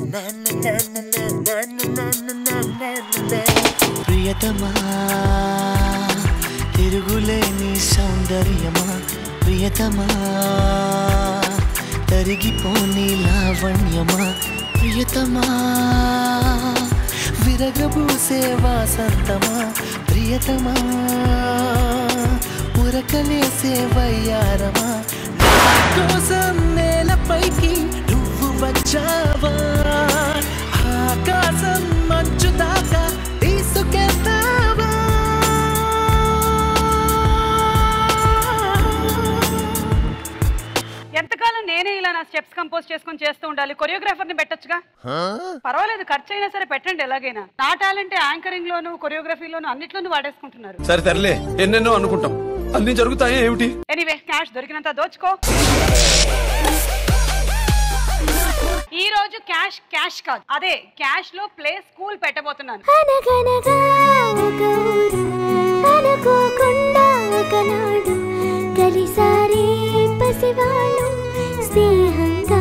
ప్రియతమా తిరుగులేని సౌందర్యమా ప్రియతమా తరిగిపోని లావణ్యమా ప్రియతమా విరగబూసే వాసంతమా ప్రియతమా ఉరకలేసే వయ్యారమా నా కోసం నేలపైకి నువ్వు వచ్చావా ఆకాశం మంచు దాకా తీసుకెళ్తావా ఎంతకాలం నేనే ఇలా నా స్టెప్స్ కంపోజ్ చేసుకొని చేస్తూ ఉండాలి కొరియోగ్రాఫర్ ని పెట్టొచ్చుగా పర్వాలేదు ఖర్చు అయినా సరే పెట్టండి ఎలాగైనా నా టాలెంట్ యాంకరింగ్ లోను కొరియోగ్రఫీలోను అన్నిట్లోనూ వాడేసుకుంటున్నారు సరే తరలే ఎన్నెన్నో అనుకుంటాం అన్ని జరుగుతాయా ఏమిటి ఎనీవే క్యాష్ దొరికినంత దోచుకో ఈ రోజు క్యాష్ క్యాష్ కాదు అదే క్యాష్ లో ప్లే స్కూల్ పెట్టబోతున్నాను అనగనగా ఒక ఊరు అనుకోకుండా ఒకనాడు కలిసారే పసివాళ్ళు స్నేహంగా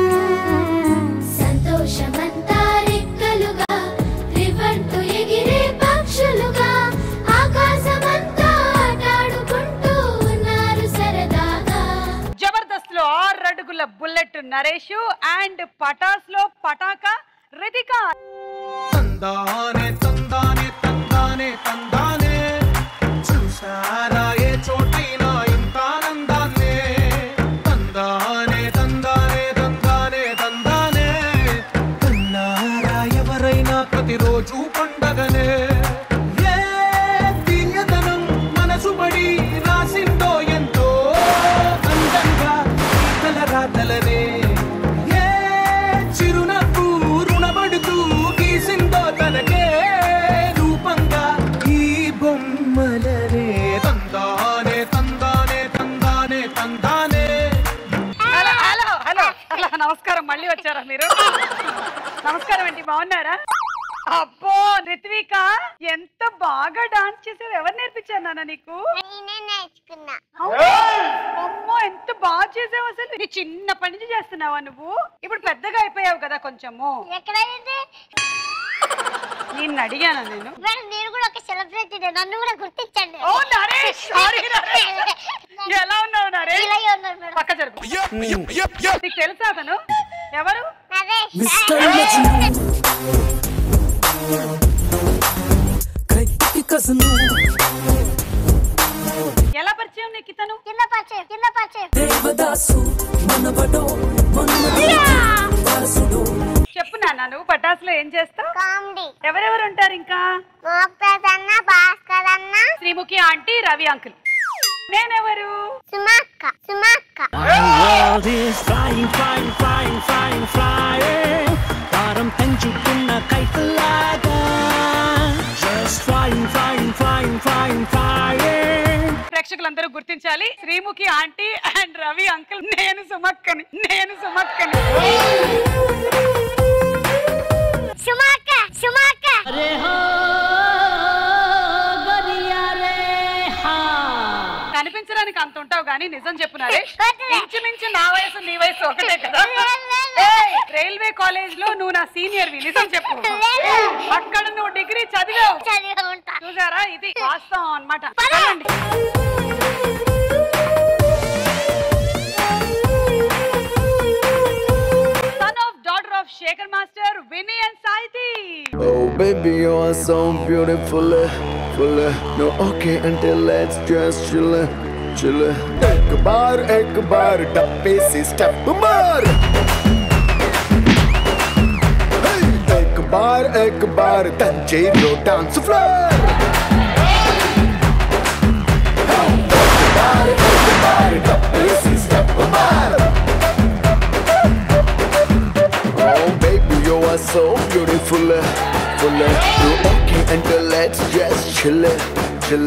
సంతోషమంతా రెక్కలుగా రివంటు ఎగిరే పక్షులుగా ఆకాశమంతా ఆటాడుకుంటూ ఉన్నారు సరదాగా జబర్దస్త్ లో ఆరు అడుగుల బుల్లెట్ నరేష్ అండ్ పటాస్ లో పటాక రితిక తందానే తందానే తందానే తందానే చూసారా ఏ చోటైనా ఇంత ఆనందాన్నే తందానే తందానే తందానే తందానే కన్నారా ఎవరైనా ప్రతిరోజు పండగనే ఏ తీయదనం మనసు పడి రాసిందో ఎంతో అందంగా కల రాతలనే ఏ చిరునవ్వు రుణపడుతూ గీసిందో తనకే రూపంగా ఈ బొమ్మలనే తందానే తందానే తందానే తందానే హలో హలో హలో హలో నమస్కారం మళ్ళీ వచ్చారా మీరు నమస్కారం అండి బాగున్నారా అబ్బో రిత్విక ఎంత బాగా డాన్స్ చేసేది ఎవరు నేర్పించారు నాన్న నీకు నేనే నేర్చుకున్నా అవునా? అమ్మో ఎంత బాగా చేసావు అసలు నీ చిన్నప్పటి నుంచి చేస్తున్నావా నువ్వు ఇప్పుడు పెద్దగా అయిపోయావు కదా కొంచెము ఎక్కడైతే నిన్ను అడిగాను నేను మేడం నేను కూడా ఒక సెలబ్రిటీ నన్ను కూడా గుర్తించండి ఓ నరేష్ సారీ నరేష్ ఎలా ఉన్నావు నరేష్ ఇలాగే ఉన్నారు మేడం పక్క జరుగు నీకు తెలుసా అతను ఎవరు నరేష్ ఎలా పరిచయం నీకు ఇతను కింద పరిచయం కింద పరిచయం చెప్పు నాన్న నువ్వు పటాసులో ఏం చేస్తావు కామెడీ ఎవరెవరు ఉంటారు ఇంకా మోక్తాజ్ అన్న భాస్కర్ అన్న శ్రీముఖి ఆంటీ రవి అంకుల్ నేనెవరు సుమక్క సుమక్క world is flying, flying, flying, flying, flying. వారం పెంచుకున్న కైతలాగా just flying, flying, flying, flying, flying. ప్రేక్షకులందరూ గుర్తించాలి Sreemukhi aunty and Ravi uncle నేను సుమక్కని నేను సుమక్కని సుమక్క సుమక్క కనిపించడానికి అంత ఉంటావు కానీ నిజం చెప్పున్నారే వద్దులే. ఇంచుమించు నా వయసు నీ వయసు ఒకటే కదా లేదు. ఏయ్, రైల్వే కాలేజ్ లో నువ్వు నా సీనియర్ వి నిజం చెప్పు లేదు. అక్కడ నువ్వు డిగ్రీ చదివావు చదివి ఉంటా చూసారా ఇది వాస్తవం అన్నమాట పద. వెళ్ళండి. Son of daughter of Shekhar Master, Vinny and Saiti. Oh baby, you are so beautiful, full. No okay until let's just chill, chill. एक बार एक बार डब्बे से स्टेप मार Hey, एक बार एक बार तंजीरो डांस फ्लोर एक बार एक बार डब्बे से स्टेप मार Oh baby, you are so beautiful, full. You okay until let's just chill, chill.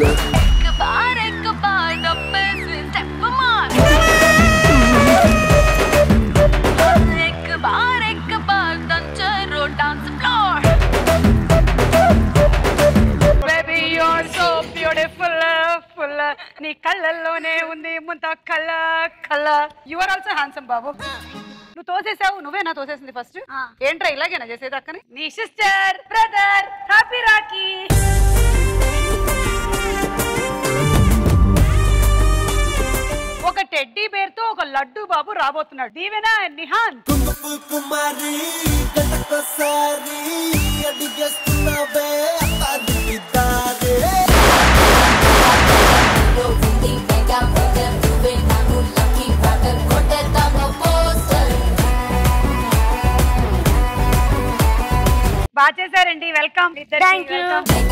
Baby, you're so beautiful, full. నీ కళ్ళల్లోనే ఉంది ముంత కళ్ళ కళ్ళ యు ఆర్ ఆల్సో హ్యాండ్సమ్ బాబు నువ్వు తోసేసావు నువ్వేనా తోసేసింది ఫస్ట్ ఆ. ఏంట్రా ఇలాగేనా చేసేది అక్కని నీ సిస్టర్ బ్రదర్ హ్యాపీ రాఖీ ఒక టెడ్డీ బేర్ తో ఒక లడ్డు బాబు రాబోతున్నాడు దీవెనా నిహాన్ కుంగుపు కుమారి గంటకోసారి అడిగేస్తున్నావే అత్తాదిద్దారే బాగా చేశారండి వెల్కమ్ Thank you.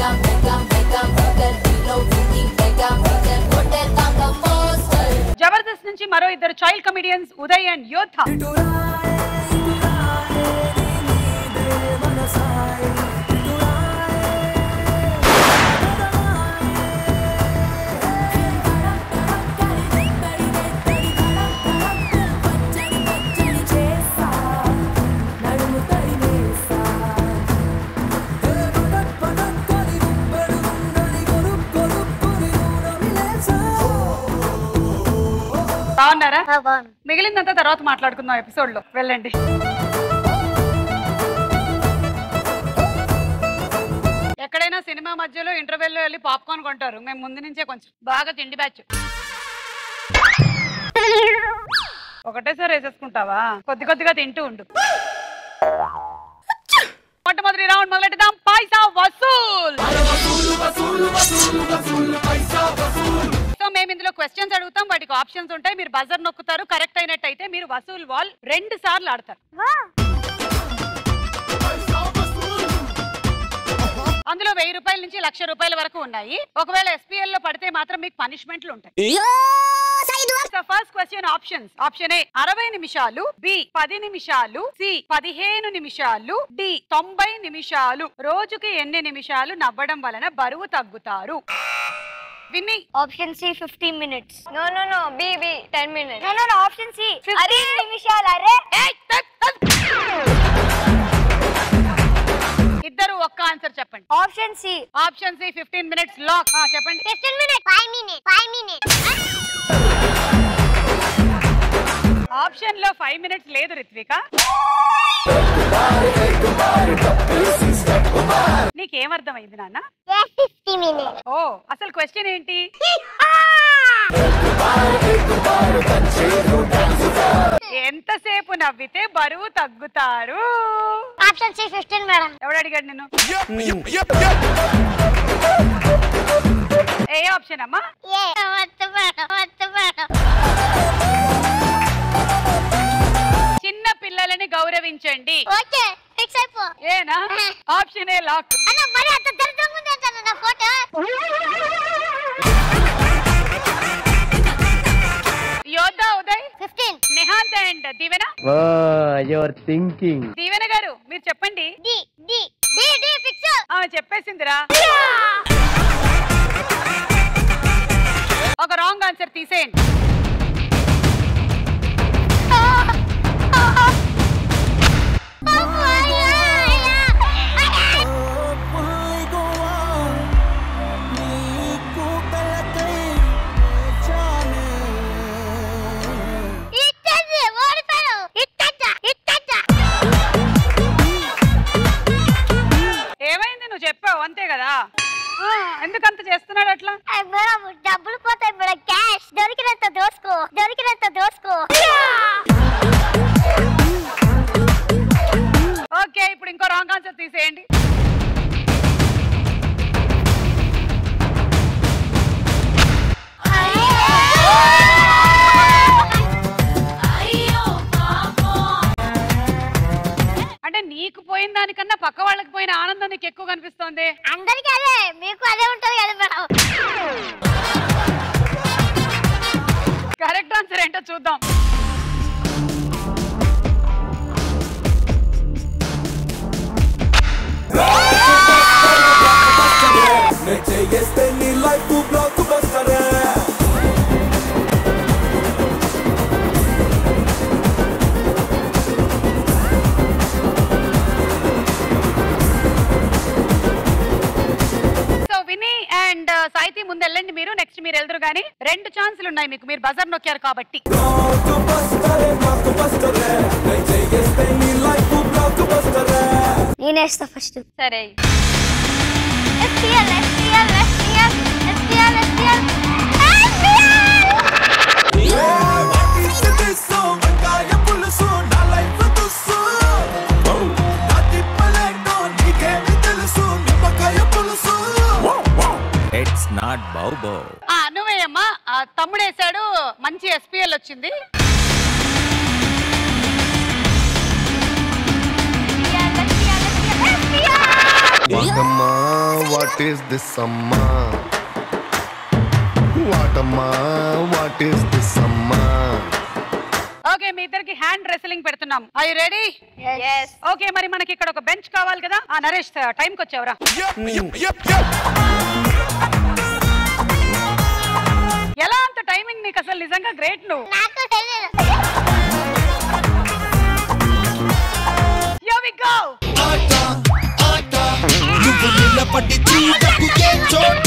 జబర్దస్త్ నుంచి మరో ఇద్దరు చైల్డ్ కమిడియన్స్ ఉదయ్ అండ్ యోధ బాగున్నారా బాగుంది మిగిలిందంతా తర్వాత మాట్లాడుకుందాం ఎపిసోడ్ లో వెళ్ళండి ఎక్కడైనా సినిమా మధ్యలో ఇంటర్వెల్ లో వెళ్ళి పాప్కార్న్ కొంటారు మేము ముందు నుంచే కొంచెం బాగా తిండి బ్యాచ్ ఒకటేసారి వేసేసుకుంటావా కొద్ది కొద్దిగా తింటూ ఉండు మొట్టమొదటి రౌండ్ మొదలెడదాం పైసా వసూల్ సో మేము ఇందులో క్వశ్చన్స్ అడుగుతాం వాటికి ఆప్షన్స్ ఉంటాయి మీరు బజర్ నొక్కుతారు కరెక్ట్ అయినట్టయితే మీరు వసూల్ వాల్ రెండు సార్లు ఆడతారు అందులో వెయ్యి రూపాయల నుంచి లక్ష రూపాయల వరకు ఉన్నాయి ఒకవేళ ఎస్పీఎల్ లో పడితే మాత్రం మీకు పనిష్మెంట్లు ఉంటాయి first question options option A అరవై నిమిషాలు బి పది నిమిషాలు సి పదిహేను నిమిషాలు డి తొంభై నిమిషాలు రోజుకి ఎన్ని నిమిషాలు నవ్వడం వలన బరువు తగ్గుతారు Vinni option C fifteen minutes no no no B B ten minutes no no option C అరే నిమిషాలు అరే ఇద్దరు ఒక్క ఆన్సర్ చెప్పండి option C option C fifteen minutes lock చెప్పండి fifteen minutes five minutes five minutes option లో ఫైవ్ మినిట్స్ లేదు రిత్విక నీకేమర్థమైంది నాన్న ఫిఫ్టీ మినిట్స్ ఓ అసలు క్వశ్చన్ ఏంటి ఎంతసేపు నవ్వితే బరువు తగ్గుతారు ఆప్షన్ సి ఫిఫ్టీన్ మేడం ఎవడు అడిగాడు నిన్ను ఏ ఆప్షన్ అమ్మా ఏ వద్దు మేడం వద్దు మేడం చిన్న పిల్లలని గౌరవించండి ఓకే ఫిక్స్ అయిపో ఏనా ఆప్షన్ ఏ లాక్ అన్న మరి అంత దరిద్రంగా ఉంది అంటాను నా photo Yodha Uday fifteen Nihanth and Deevena your thinking Deevena garu మీరు చెప్పండి D D D D fix ఆ చెప్పేసిందిరా ఒక రాంగ్ ఆన్సర్ తీసేయండి ఇట్టండి ఓడిపోయాను ఇట్టంట ఇట్టంట ఏమైంది నువ్వు చెప్పావు అంతే కదా ఆ, ఎందుకంత చేస్తున్నాడు అట్లా మేడం డబ్బులు పోతాయి మేడం క్యాష్ దొరికినంత దోసుకో దొరికినంత దోసుకో ఓకే ఇప్పుడు ఇంకో రాంగ్ ఆన్సర్ తీసేయండి అంటే నీకు పోయిన దానికన్నా పక్క వాళ్ళకి పోయిన ఆనందం నీకు ఎక్కువ కనిపిస్తోంది అందరికీ అదే మీకు అదే ఉంటుంది కదా మేడం కరెక్ట్ ఆన్సర్ ఏంటో చూద్దాం చేస్తే నీ లైఫ్ బ్లాక్ బస్టరే సో విని అండ్ సాయితి ముందు వెళ్ళండి మీరు నెక్స్ట్ మీరు వెళ్దురు కానీ కానీ రెండు ఛాన్సులు ఉన్నాయి మీకు మీరు బజర్ నొక్కారు కాబట్టి నేనేస్తా ఫస్ట్ సరే STL STL STL STL STL it's not బౌబో ఆ నువ్వేయమ్మా ఆ తమ్ముడేసాడు మంచి ఎస్పీఎల్ వచ్చింది వాటమ్మా వాట్ ఈస్ దిస్ అమ్మా వాటమ్మా వాట్ ఈస్ దిస్ అమ్మా ఓకే మీ ఇద్దరికి హ్యాండ్ రెస్లింగ్ పెడుతున్నాం ఐ రెడీ ఓకే మరి మనకి ఇక్కడ ఒక బెంచ్ కావాలి కదా ఆ నరేష్ టైంకి వచ్చావురా ఎలా అంత టైమింగ్ నీకు అసలు నిజంగా గ్రేట్ నువ్వు Here we go. నువ్వు నిలబడి చూడకు ఏ చోట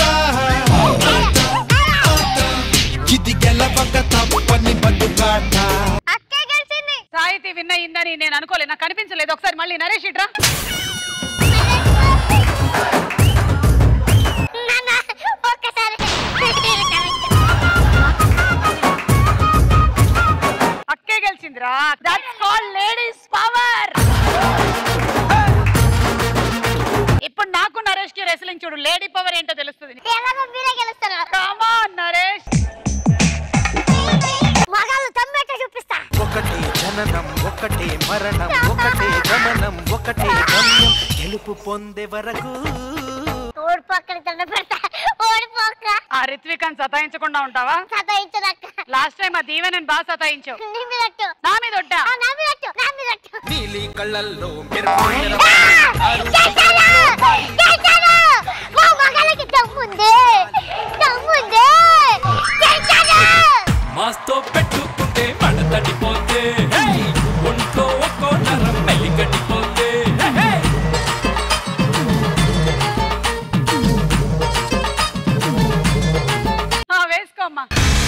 ఇది గెలవక తప్పని బతుకాట సాహితీ విన్ అయిందని నేను అనుకోలేదు నాకు కనిపించలేదు ఒకసారి మళ్ళీ నరేష్ ఇట్రా అక్కే గెలిచిందిరా దట్స్ కాల్డ్ లేడీస్ పవర్ ఇప్పుడు నాకు నరేష్ కి రెస్లింగ్ చూడు లేడీ పవర్ ఏంటో తెలుస్తుంది Come on, నరేష్ మగాళ్ళు తమ్మేట చూపిస్తా ఒకటే జననం ఒకటే మరణం ఒకటే గమనం ఒకటే గమ్యం గెలుపు పొందే వరకు ఓడిపోక్కడి దండ పెడతా ఓడిపోక్క ఆ రిత్వికాన్ సతాయించకుండా ఉంటావా సతాయించదక్క లాస్ట్ టైం ఆ దీవెనని బాగా సతాయించావు నీ మీదట్టు నా మీద ఒట్టా? నా మీదట్టు నా మీదట్టు నీలి కళ్ళల్లో మా మగాళ్ళకి దమ్ముంది దమ్ముంది చేశాను మాస్తో పెట్టుకుంటే మడ తడిపోతే హే! ఒంట్లో ఒక్కో నరం మెలిగడిపోతే హే, హే! ఆ, వేసుకోమ్మా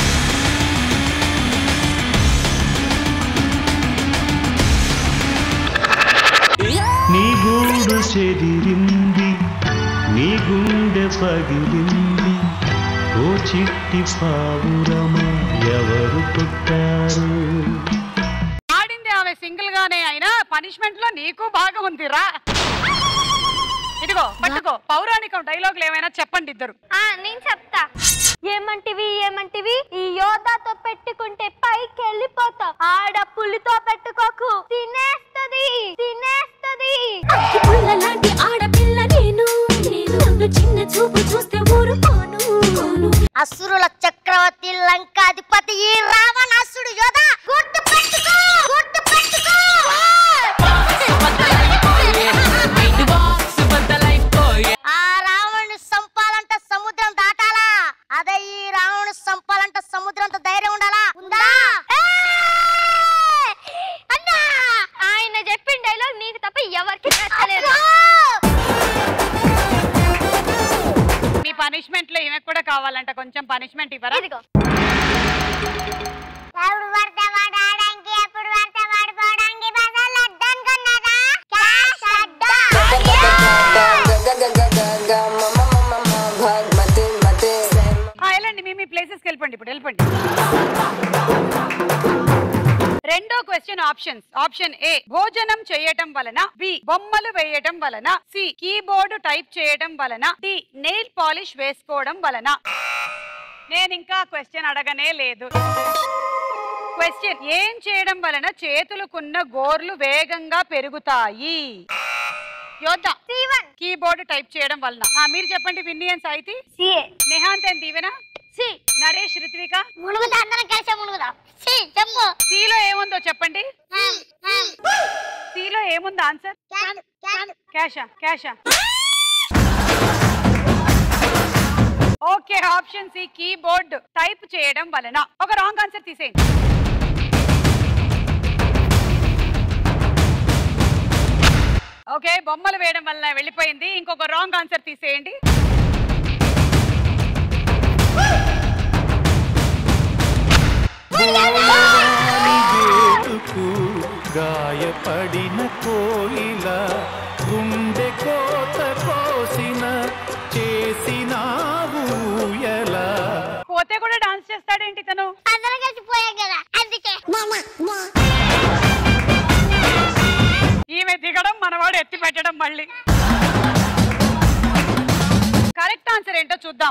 నీ గూడు చెదిరింది నీ గుండె పగిలింది ఓ చిట్టి పావురమా ఎవరు పుట్టారు ఆడింది ఆమె సింగిల్ గానే అయినా పనిష్మెంట్ లో నీకు బాగా ఉందిరా ఇదిగో పట్టుకో పౌరాణికం డైలాగులు ఏమైనా చెప్పండి ఇద్దరు ఆ నేను చెప్తా ఏమంటివి ఏమంటివి ఈ యోధాతో పెట్టుకుంటే పైకి వెళ్ళిపోతావు ఆడ పులితో పెట్టుకోకు తినేస్తది తినేస్తది లాంటి ఆడపిల్ల నేను నేను నన్ను చిన్న చూపు చూస్తే ఊరుకోను అసురుల చక్రవర్తి లంకాధిపతి ఈ రావణాసుడు యోధ గుర్తు పెట్టుకో గుర్తు పెట్టుకో ఆ రావణుని సంపాలంట సముద్రం దాటాలా అదే ఈ రావణుని సంపాలంట సముద్రంతో ధైర్యం ఉండాలా ఉందా అన్నా ఆయన చెప్పిన డైలాగ్ నీకు తప్ప ఎవరికి నచ్చలేదు మీ పనిష్మెంట్ లో ఈమెకు కూడా కావాలంట కొంచెం పనిష్మెంట్ ఇవ్వరా ఇదిగో ఎప్పుడు పడితే వాడు ఆడానికి ఎప్పుడు పడితే వాడు పోవడానికి బజార్లో అద్దనుకున్నారా క్యాష్ అడ్డా ఆ, వెళ్ళండి మీ మీ ప్లేసెస్కి వెళ్ళిపోండి ఇప్పుడు వెళ్ళిపోండి రెండో క్వశ్చన్ ఆప్షన్స్ ఆప్షన్ ఏ భోజనం చేయటం వలన బి బొమ్మలు వేయటం వలన సి కీబోర్డ్ టైప్ చేయడం వలన డి నెయిల్ పాలిష్ వేసుకోవడం వలన నేను ఇంకా క్వశ్చన్ అడగనే లేదు క్వశ్చన్ ఏం చేయడం వలన చేతులకున్న గోర్లు వేగంగా పెరుగుతాయి యోధ కీబోర్డ్ టైప్ చేయడం వలన ఆ, మీరు చెప్పండి Vinni and Saithi CA Nihanth and Deevena C Naresh Ritvika మునుగుదా అందరం కలిసే మునుగుదా సి చెప్పు సిలో ఏముందో చెప్పండి సిలో ఏముంది ఆన్సర్ క్యాషా క్యాషా okay option C keyboard type చేయడం వలన ఒక రాంగ్ ఆన్సర్ తీసేయండి ఓకే బొమ్మలు వేయడం వల్ల వెళ్ళిపోయింది ఇంకొక రాంగ్ ఆన్సర్ తీసేయండి భూవాని వేటుకు గాయపడిన కోయిల గుండె కోత కోసిన చేసినావు ఊయలా పోతే కూడా డాన్స్ చేస్తాడేంటి తను అందరం కలిసి పోయాం కదా అందుకే ఈమె దిగడం మనవాడు ఎత్తి పెట్టడం మళ్ళీ కరెక్ట్ ఆన్సర్ ఏంటో చూద్దాం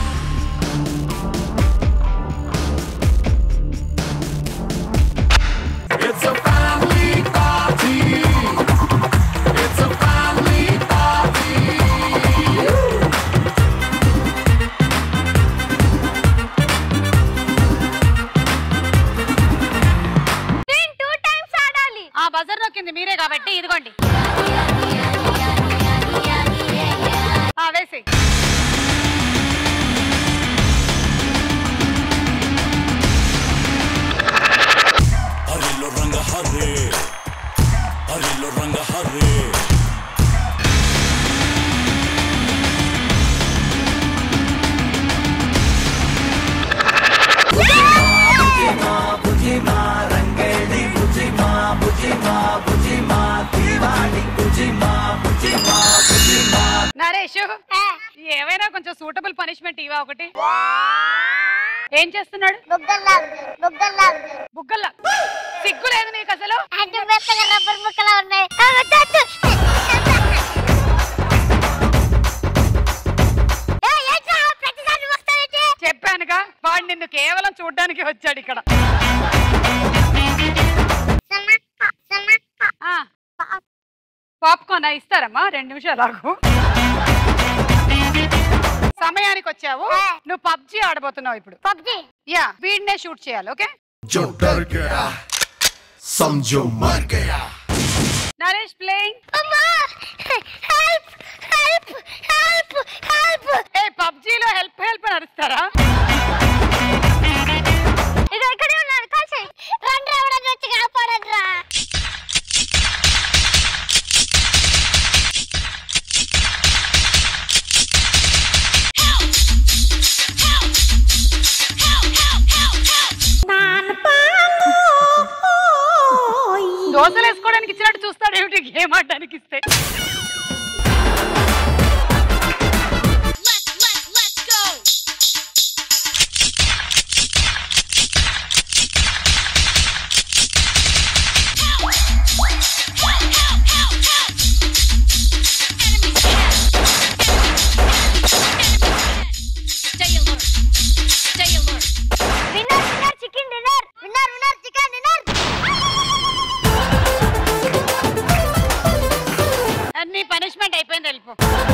It's a family party. It's a family party. Two times ఆడాలి ఆ బజర్ నొక్కింది మీరే కాబట్టి ఇదిగోండి ఆ వేసి హరిలో రంగ హరే హరిలో రంగ హరే నరేష్ ఏమైనా కొంచెం సూటబుల్ పనిష్మెంట్ ఇవా ఒకటి ఏం చేస్తున్నాడు బుగ్గల్లా సిగ్గు లేదు నీకు అసలు అంటే మెత్తగా రబ్బర్ ముక్కలా ఉన్నాయి ఆ, వద్దు, వద్దు. ఏ, ఏంట్రా, ప్రతిసారి నువ్వు వస్తావేంటి? చెప్పానుగా వాడు నిన్ను కేవలం చూడ్డానికి వచ్చాడు ఇక్కడ పాప్కార్న్ ఇస్తారమ్మా రెండు నిమిషాలు ఆగు సమయానికి వచ్చావు నువ్వు పబ్జి ఆడబోతున్నావు ఇప్పుడు పబ్జి యా వీడినే షూట్ చేయాలి ఓకే जो डर गया समझो मर गया నరేష్ ప్లేయింగ్ అమ్మా హెల్ప్ హెల్ప్ హెల్ప్ హెల్ప్ ఏ పబ్జిలో హెల్ప్ హెల్ప్ అని అరుస్తారా ఇక ఇక్కడే ఉన్నాడు కాల్చేయి రండి ఎవడన్నా వచ్చి కాపాడండి రా దోశలు వేసుకోవడానికి ఇచ్చినట్టు చూస్తాడు ఏమిటి గేమ్ ఆడడానికి ఇస్తే winner winner chicken dinner winner winner chicken dinner అన్ని పనిష్మెంట్ అయిపోయింది వెళ్ళిపో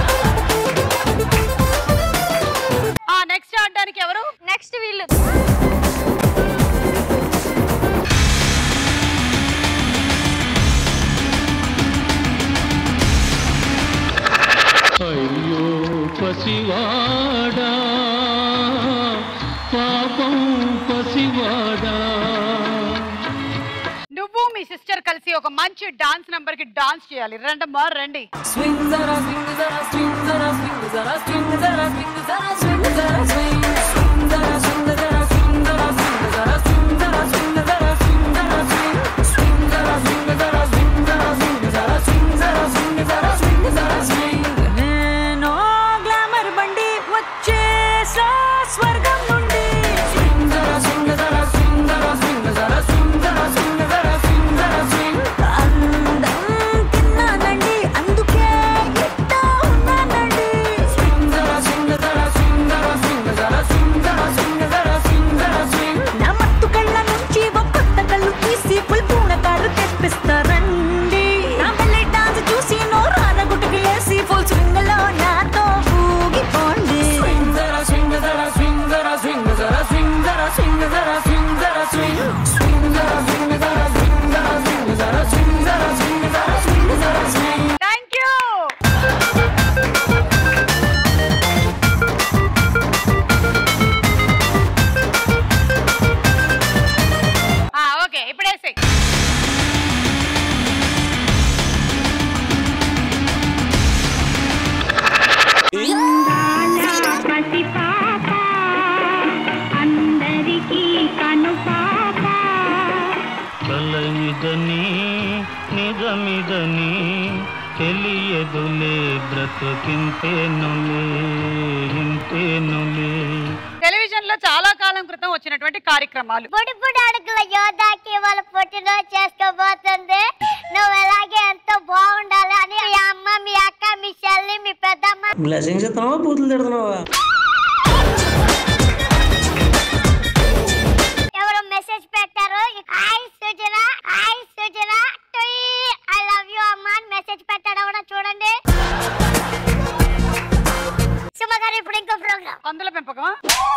ఆ నెక్స్ట్ ఆడడానికి ఎవరు నెక్స్ట్ వీళ్ళు అయ్యో పసివాడా పాపం పసివాడా నువ్వు మీ సిస్టర్ కలిసి ఒక మంచి డాన్స్ నంబర్ కి డాన్స్ చేయాలి రండమ్మా రండి Swing zara swing zara swing zara swing zara swing zara swing zara swing zara swing swing zara swing zara swing zara swing zara swing zara swing zara swing zara swing swing zara swing zara swing zara swing zara swing zara swing zara swing zara swing నేను glamour బండి వచ్చేసా స్వర్గం నుండి swing జరా swing జరా swing జరా swing జరా swing జరా స్వింగ్ జరా స్వింగ్ జరా స్వింగ్ అందం తిన్నానండి అందుకే ఇట్టా ఉన్నానండి స్వింగ్ జరా స్వింగ్ జరా స్వింగ్ జరా స్వింగ్ జరా కలని నిజమిదని తెలియదులే బ్రతుకింతేనులే ఇంతేనులే టెలివిజన్ లో చాలా కాలం క్రితం వచ్చినటువంటి కార్యక్రమాలు బుడి బుడి అడుగుల యోధాకి వాళ్ళ పుట్టినరోజు చేసుకోబోతుంది నువ్వు ఎలాగే ఎంతో బాగుండాలి అని మీ అమ్మ మీ అక్క మీ చెల్లి మీ పెద్దమ్మ బ్లెస్సింగ్స్ ఇస్తున్నావా బూతులు తిడుతున్నావా ఎవరో మెసేజ్ పెట్టారు hi Sujana hi Sujana I love you అమ్మ అని మెసేజ్ పెట్టాడు ఎవడో చూడండి సుమ గారు ఇప్పుడు ఇంకో ప్రోగ్రామ్ పందుల పెంపకం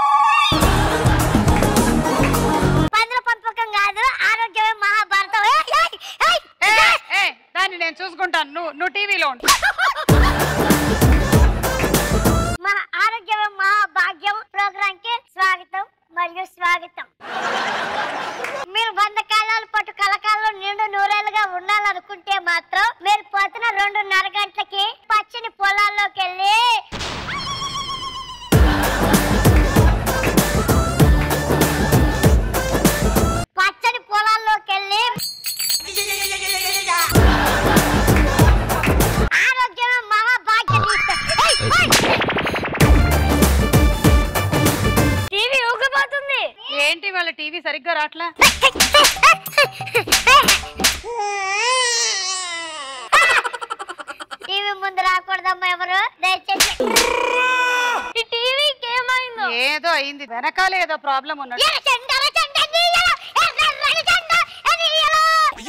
పందుల పంపకం కాదు ఆరోగ్యమే మహాభారతం ఏయ్, ఏయ్, ఏయ్. దాన్ని నేను చూసుకుంటాను నువ్వు నువ్వు టీవీలో ఉండు మా ఆరోగ్యమే మహాభాగ్యం ప్రోగ్రామ్ కి స్వాగతం మరియు స్వాగతం మీరు వంద కాలాల పాటు కలకాలంలో నిండు నూరేళ్ళుగా ఉండాలనుకుంటే మాత్రం మీరు పొద్దున రెండున్నర గంటలకి పచ్చని పొలాల్లోకి వెళ్ళి పచ్చని పొలాల్లోకి వెళ్ళి ఆరోగ్యమే మహాభాగ్యం ఏయ్, ఏయ్. టీవీ ఊగిపోతుంది ఏంటి వాళ్ళ టీవీ సరిగ్గా రాట్లా టీవీ ముందు రాకూడదమ్మా ఎవరు దయచేసి ఈ టీవీకి ఏమైందో ఏదో అయింది వెనకాల ఏదో ప్రాబ్లం ఉన్నట్టు ఎర్ర జెండా, ఎర్ర జెండా, నీయలో, ఎర్ర ఎర్రని జెండా, నీయలో.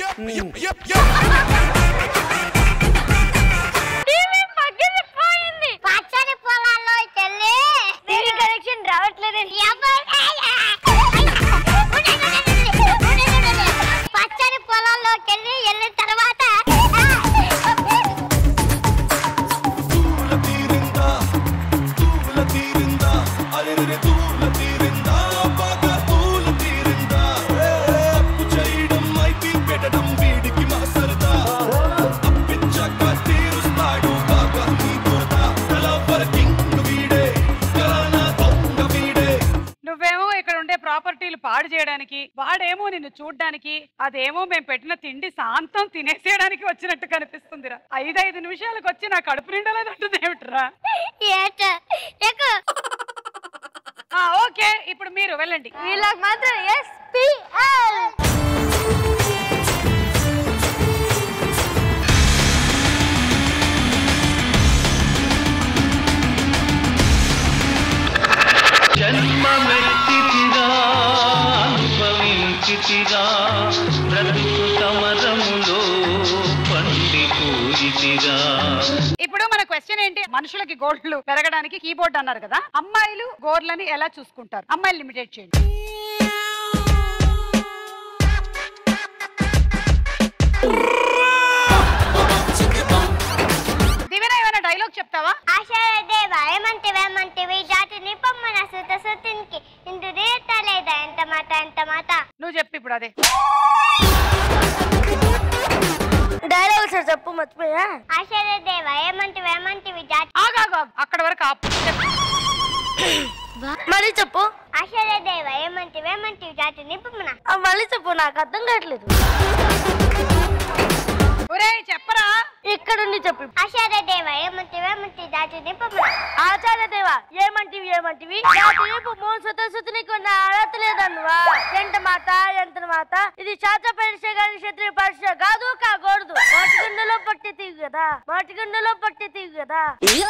టీవీ పగిలిపోయింది. పచ్చని పొలాల్లో చెల్లి టీవీ కనెక్షన్ రావట్లేదు పచ్చని పొలాల్లోకి వెళ్ళి వెళ్ళిన తర్వాత నువ్వేమో ఇక్కడ ఉండే ప్రాపర్టీలు పాడు చేయడానికి వాడేమో నిన్ను చూడ్డానికి అదేమో మేము పెట్టిన తిండి శాంతం తినేసేయడానికి వచ్చినట్టు కనిపిస్తుందిరా ఐదు ఐదు నిమిషాలకు వచ్చి నా కడుపు నిండలేదంటుంది ఏమిట్రా ఆ, ఓకే ఇప్పుడు మీరు వెళ్ళండి వీళ్ళకి మాత్రం ఎస్పీఎల్ జన్మమెత్తితిరా అనుభవించితిరా బ్రతుకు సమరములో పండిపోయితిరా ఇప్పుడు మన క్వశ్చన్ ఏంటి మనుషులకి గోల్డ్లు పెరగడానికి కీబోర్డ్ అన్నారు కదా అమ్మాయిలు గోర్లని ఎలా చూసుకుంటారు అమ్మాయిలు లిమిటెడ్ చేయండి దివ్యన ఏమైనా డైలాగ్ చెప్తావా ఆశాదేవ ఏమంటివి ఏమంటివి జాతి నిపమ్మన సుత సుతినికి ఇందు రీత లేదా ఎంత మాట ఎంత మాట నువ్వు చెప్పు ఇప్పుడు అదే డైలాగ్ సార్ చెప్పు మర్చిపోయా ఆశాదేవ ఏమంటివి ఏమంటివి జాతి ఆగాగు అక్కడ వరకు ఆపు మళ్ళీ చెప్పు ఆశాదేవ ఏమంటివి ఏమంటివి జాతి నిపమ్మన మళ్ళీ చెప్పు నాకు అర్థం కావట్లేదు ఒరేయ్ చెప్పరా ఇక్కడ ఉండి చెప్పు ఆచార్యదేవ ఏమంటివి ఏమంటివి జాతి నిపమ్మన ఆచార్యదేవ ఏమంటివి ఏమంటివి జాతి నిపము సుత సుతుని కొన్ని అర్హత లేదన్నువా ఎంత మాట ఎంత మాట ఇది శాత పరీక్ష కానీ క్షత్రియ పరీక్ష కాదు కాకూడదు మాటిగుండలో పట్టి తీగు కదా మాటిగుండలో పట్టి తీగు కదా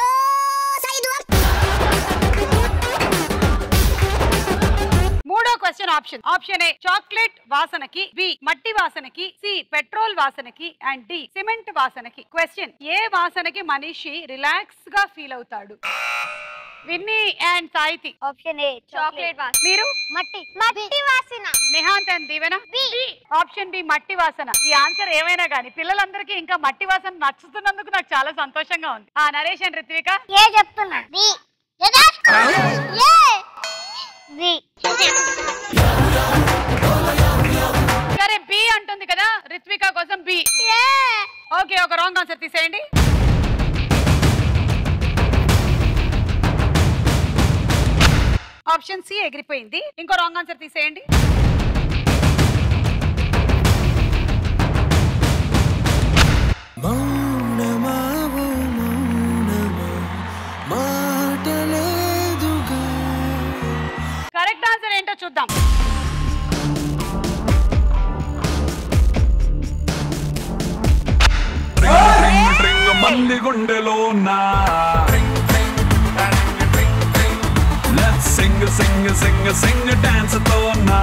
మూడో question option option A chocolate వాసనకి బి మట్టి వాసనకి సి పెట్రోల్ వాసనకి అండ్ డి సిమెంట్ వాసనకి క్వశ్చన్ ఏ వాసనకి మనిషి రిలాక్స్ గా ఫీల్ అవుతాడు Vinni and Saithi option A chocolate వాసన మీరు మట్టి మట్టి వాసన Nihanth and Deevena option B మట్టి వాసన ఈ ఆన్సర్ ఏమైనా గానీ పిల్లలందరికీ ఇంకా మట్టి వాసన నచ్చుతున్నందుకు నాకు చాలా సంతోషంగా ఉంది ఆ నరేష్ అండ్ రిత్విక ఏ చెప్తున్నా బి ఏదా ఏ బి సరే బి అంటుంది కదా రిత్విక కోసం బి ఓకే ఒక రాంగ్ ఆన్సర్ తీసేయండి ఆప్షన్ సి ఎగిరిపోయింది ఇంకో రాంగ్ ఆన్సర్ తీసేయండి గుండెలోనా Let's sing, sing, sing, sing, dance తోనా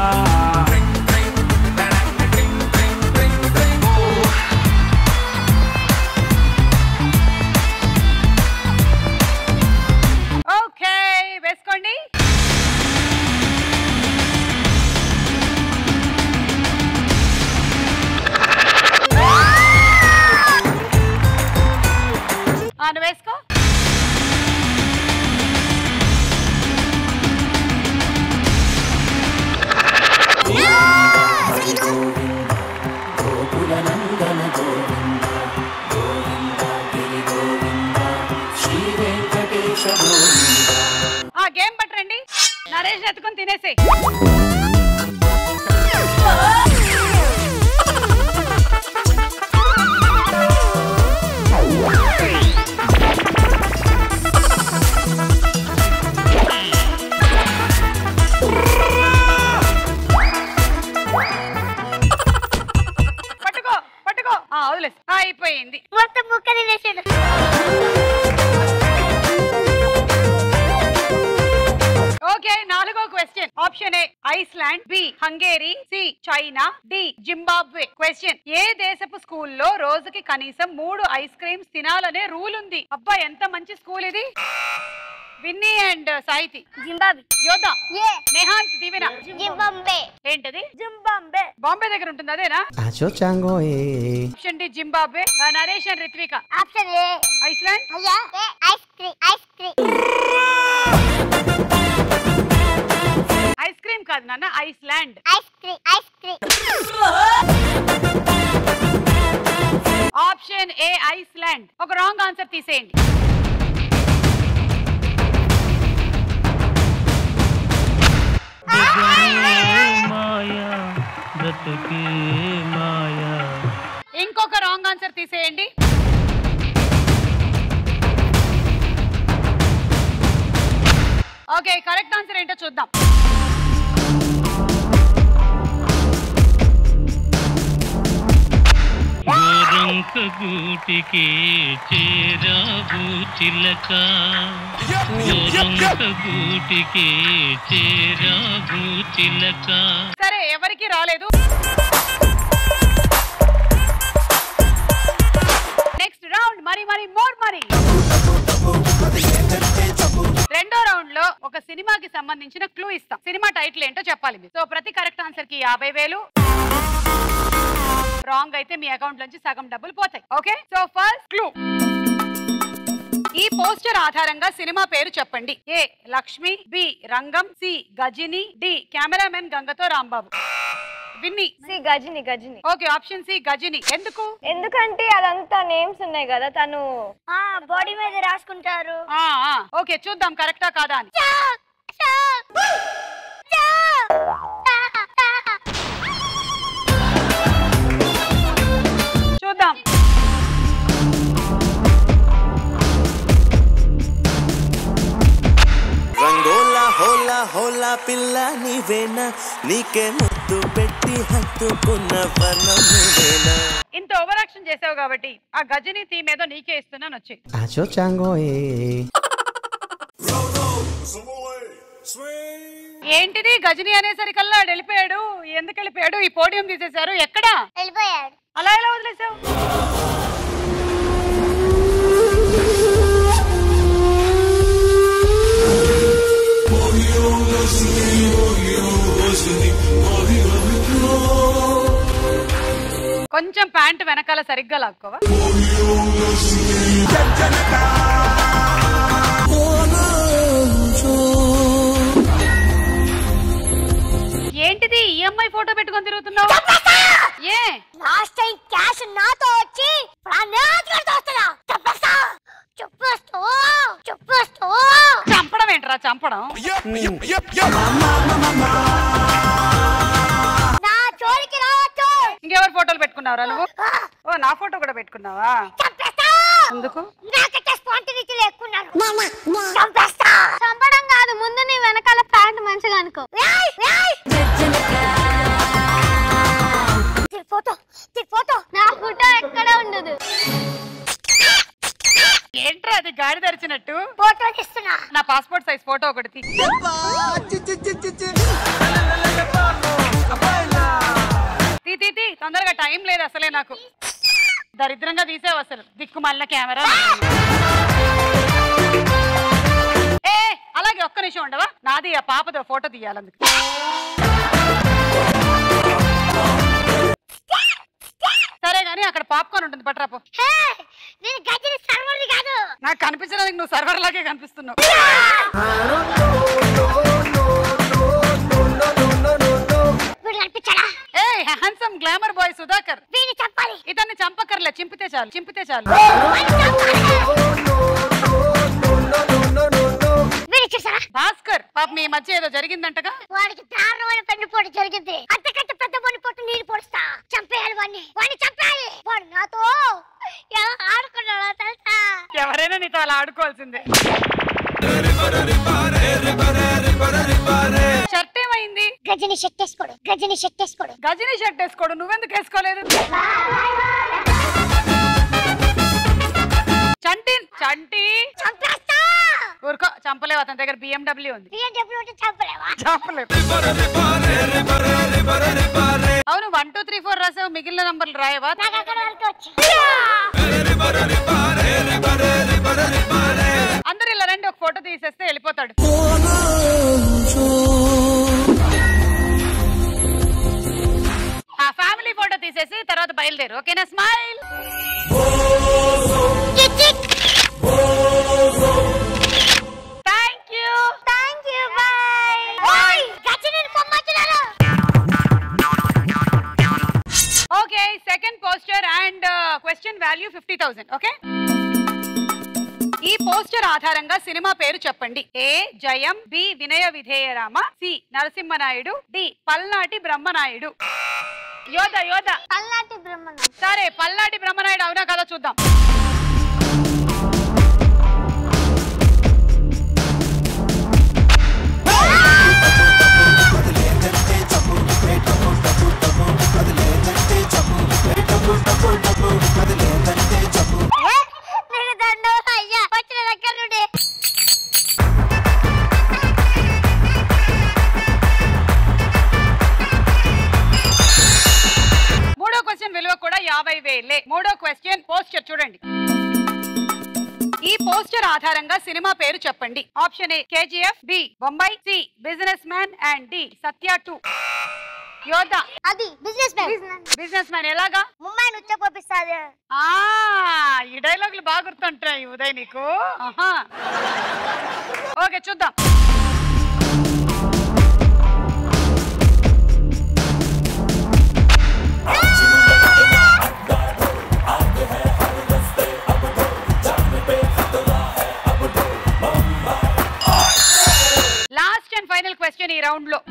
ఓకే వేసుకోండి ఆ, నువ్వు వేసుకో ఆ గేమ్ పట్టరండి నరేష్ ఎత్తుకొని తినేసి పట్టుకో పట్టుకో ఆ, వదిలేసి ఆ, అయిపోయింది మొత్తం ముక్కలు వేసాడు ఓకే నాలుగో question option A Iceland B Hungary C China D Zimbabwe question ఏ దేశపు స్కూల్లో రోజుకి కనీసం మూడు ఐస్ క్రీమ్స్ తినాలనే రూల్ ఉంది అబ్బా ఎంత మంచి స్కూల్ ఇది విన్నీ అండ్ సాహితి జింబాబే యోధా ఏ నేహాంత్ దివిన జింబాంబే ఏంటది జింబాంబే బాంబే దగ్గర ఉంటుంది అదేనా Acho chango eh. Option D Zimbabwe ఆ, Naresh and Ritvika option A Iceland అయ్యా A ice cream ice cream ice cream కాదు నాన్న Iceland ice cream ice cream option A Iceland ఒక రాంగ్ ఆన్సర్ తీసేయండి మాయా బ్రతుకే మాయా ఇంకొక రాంగ్ ఆన్సర్ తీసేయండి ఓకే కరెక్ట్ ఆన్సర్ ఏంటో చూద్దాం గోరంక గూటికి చేరావు చిలక గోరంక గూటికి చేరావు చిలక సరే ఎవరికి రాలేదు నెక్స్ట్ రౌండ్ మరి మరి మోర్ మరి రెండో రౌండ్ లో ఒక సినిమాకి సంబంధించిన క్లూ ఇస్తాం సినిమా టైటిల్ ఏంటో చెప్పాలి మీరు సో ప్రతి కరెక్ట్ ఆన్సర్ కి యాభై వేలు రాంగ్ అయితే మీ అకౌంట్ నుంచి సగం డబ్బులు పోతాయి ఓకే సో ఫస్ట్ క్లూ ఈ పోస్టర్ ఆధారంగా సినిమా పేరు చెప్పండి A Lakshmi B Rangam C Ghajini D cameraman గంగతో Rambabu Vinni C Ghajini Ghajini okay option C Ghajini ఎందుకు ఎందుకంటే అదంతా నేమ్స్ ఉన్నాయి కదా తను ఆ బాడీ మీద రాసుకుంటారు ఆ ఆ, ఓకే చూద్దాం కరెక్టా కాదా అని చూద్దాం రంగోలా హోలా హోలా పిల్ల నీవేనా నీకే ముద్దు పెట్టి హత్తుకున్న వర్ణం నువ్వేనా ఇంత ఓవర్ యాక్షన్ చేసావు కాబట్టి ఆ గజని థీమ్ ఏదో నీకే ఇస్తున్నాను వచ్చి Acho chango eh. ఏంటిది గజని అనేసరికల్లా ఆడు వెళ్ళిపోయాడు ఎందుకు వెళ్ళిపోయాడు ఈ పోడియం తీసేశారు ఎక్కడా వెళ్ళిపోయాడు అలా ఎలా వదిలేసావు కొంచెం ప్యాంట్ వెనకాల సరిగ్గా లాక్కోవా ఏంటిది ఈఎంఐ ఫోటో పెట్టుకొని తిరుగుతున్నావు ఏ లాస్ట్ టైం క్యాష్ నాతో వచ్చి ఇప్పుడు ఆ నేతితో వస్తుందా చెప్పేస్తా చెప్పేస్తా చెప్పేస్తా చంపడం ఏంట్రా చంపడం నా చోరికి రావచ్చు ఇంకెవరు ఫోటోలు పెట్టుకున్నావురా నువ్వు ఓ నా ఫోటో కూడా పెట్టుకున్నావా ఎందుకు నాకైతే స్పాంటినిటీ లేకున్నాను చంపేస్తా చంపడం కాదు ముందు నీ వెనకాల ప్యాంట్ మంచిగా అనుకో ఫోటో ఫోటో నా ఫోటో ఎక్కడ ఉండదు గాడి తెరిచినట్టు ఫోటో తీస్తున్నా నా పాస్పోర్ట్ సైజ్ ఫోటో ఒకటి తీ. తీ తీ తీ తొందరగా టైం లేదు అసలే నాకు దరిద్రంగా తీసేవు అసలు దిక్కు మళ్ళీ కెమెరా ఏ అలాగే ఒక్క నిమిషం ఉండవా నాది ఆ పాపతో ఫోటో తీయాలందుకు సరే గానీ అక్కడ పాప్కార్న్ ఉంటుంది పట్రాపో నేను గజ్జిని సర్వర్ని కాదు నాకు కనిపించడానికి నువ్వు సర్వర్ లాగే కనిపిస్తున్నావు వీడు కనిపించాడా ఏ హ్యాండ్సమ్ గ్లామర్ బాయ్ సుధాకర్ వీడిని చెప్పాలి ఇతన్ని చంపకర్లే చింపితే చాలు చింపితే చాలు వీడు చూసారా భాస్కర్ పాప మీ మధ్య ఏదో జరిగిందంటగా వాడికి దారుణమైన పెన్నుపోటు జరిగింది అంతకంటే పెద్ద పోటు నీళ్ళు పొడుస్తా చంపేయాలి వాడిని వాడిని చంపేయాలి వాడు నాతో ఎలా ఆడుకున్నాడో తెలుసా ఎవరైనా నీతో అలా ఆడుకోవాల్సిందే షర్ట్ ఏమైంది గజని షర్ట్ వేసుకోడు గజని షర్ట్ వేసుకోడు గజని షర్ట్ వేసుకోడు నువ్వెందుకు వేసుకోలేదు చంటి చంటి చంపేస్తా ఊరుకో చంపలేవు అతని దగ్గర బిఎండబ్ల్యూ ఉంది బిఎండబ్ల్యూ ఉంటే చంపలేవా చంపలేవు అవును వన్ టూ త్రీ ఫోర్ రాసావు మిగిలిన నంబర్లు రాయవా నాకు అక్కడ వరకు వచ్చి అందరు ఇలా రండి ఒక ఫోటో తీసేస్తే వెళ్ళిపోతాడు ఆ ఫ్యామిలీ ఫోటో తీసేసి తర్వాత బయలుదేరు ఓకేనా smile thank you thank you bye Ghajini పొమ్మచ్చున్నారు okay second poster and question value fifty thousand okay ఈ పోస్టర్ ఆధారంగా సినిమా పేరు చెప్పండి ఏ జయం బి వినయ విధేయరామ సి నరసింహనాయుడు డి పల్నాటి బ్రహ్మనాయుడు యోధ యోధ పల్లాటి బ్రహ్మణ సరే పల్నాటి బ్రహ్మనాయుడు అవునా కదా చూద్దాం నేను దండం అయ్యా వచ్చిన దగ్గర నుండి మూడో క్వశ్చన్ విలువ కూడా యాభై వేలే మూడో క్వశ్చన్ పోస్టర్ చూడండి ఈ పోస్టర్ ఆధారంగా సినిమా పేరు చెప్పండి option A KGF B Bombay C business man and D Satya two Yodha అది బిజినెస్ మ్యాన్ బిజినెస్ మ్యాన్ ఎలాగా ముంబై నుంచి పంపిస్తాది ఆ ఈ డైలాగులు బాగా గుర్తుంటాయి ఉదయ్ నీకు ఆహా. ఓకే చూద్దాం లాస్ట్ అండ్ ఫైనల్ క్వశ్చన్ ఈ రౌండ్ లో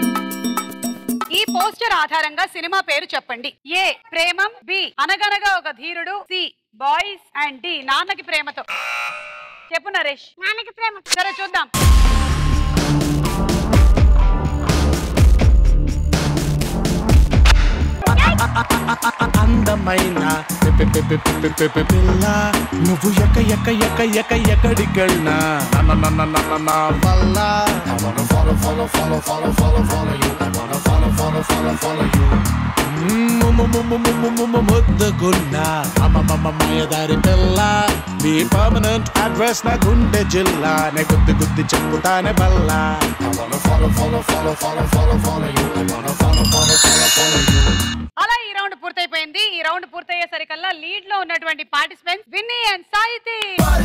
ఈ పోస్టర్ ఆధారంగా సినిమా పేరు చెప్పండి ఏ ప్రేమం బి అనగనగా ఒక ధీరుడు సి బాయ్స్ అండ్ డి నాన్నకి ప్రేమతో చెప్పు నరేష్ నాన్నకి ప్రేమ సరే చూద్దాం అందమైన పె- పె- పె- పె- పె- పె- పె- పిల్ల నువ్వు ఎక్క ఎక్క ఎక్క ఎక్క ఎక్కడికెళ్ళినా నన్న నన్న నన్న నా వల్ల I wanna follow, follow, follow, follow, follow, follow you. I wanna follow, follow, follow, follow you. మ్మ్, ము- ము- ము- ము- ము- ము- ము- ముద్దుగున్న అమ్మమ్మ మాయదారి పిల్ల నీ పర్మనెంట్ అడ్రస్ నా గుండె జిల్లా నే గుద్ది గుద్ది చెప్పుతానే Balla I wanna follow, follow, follow, follow, follow, follow you. I wanna follow, follow, follow, follow you. అలా ఈ రౌండ్ పూర్తయిపోయింది ఈ రౌండ్ పూర్తయ్యేసరికల్లా లీడ్ లో ఉన్నటువంటి పార్టిసిపెంట్స్ విన్నీ అండ్ సాయితి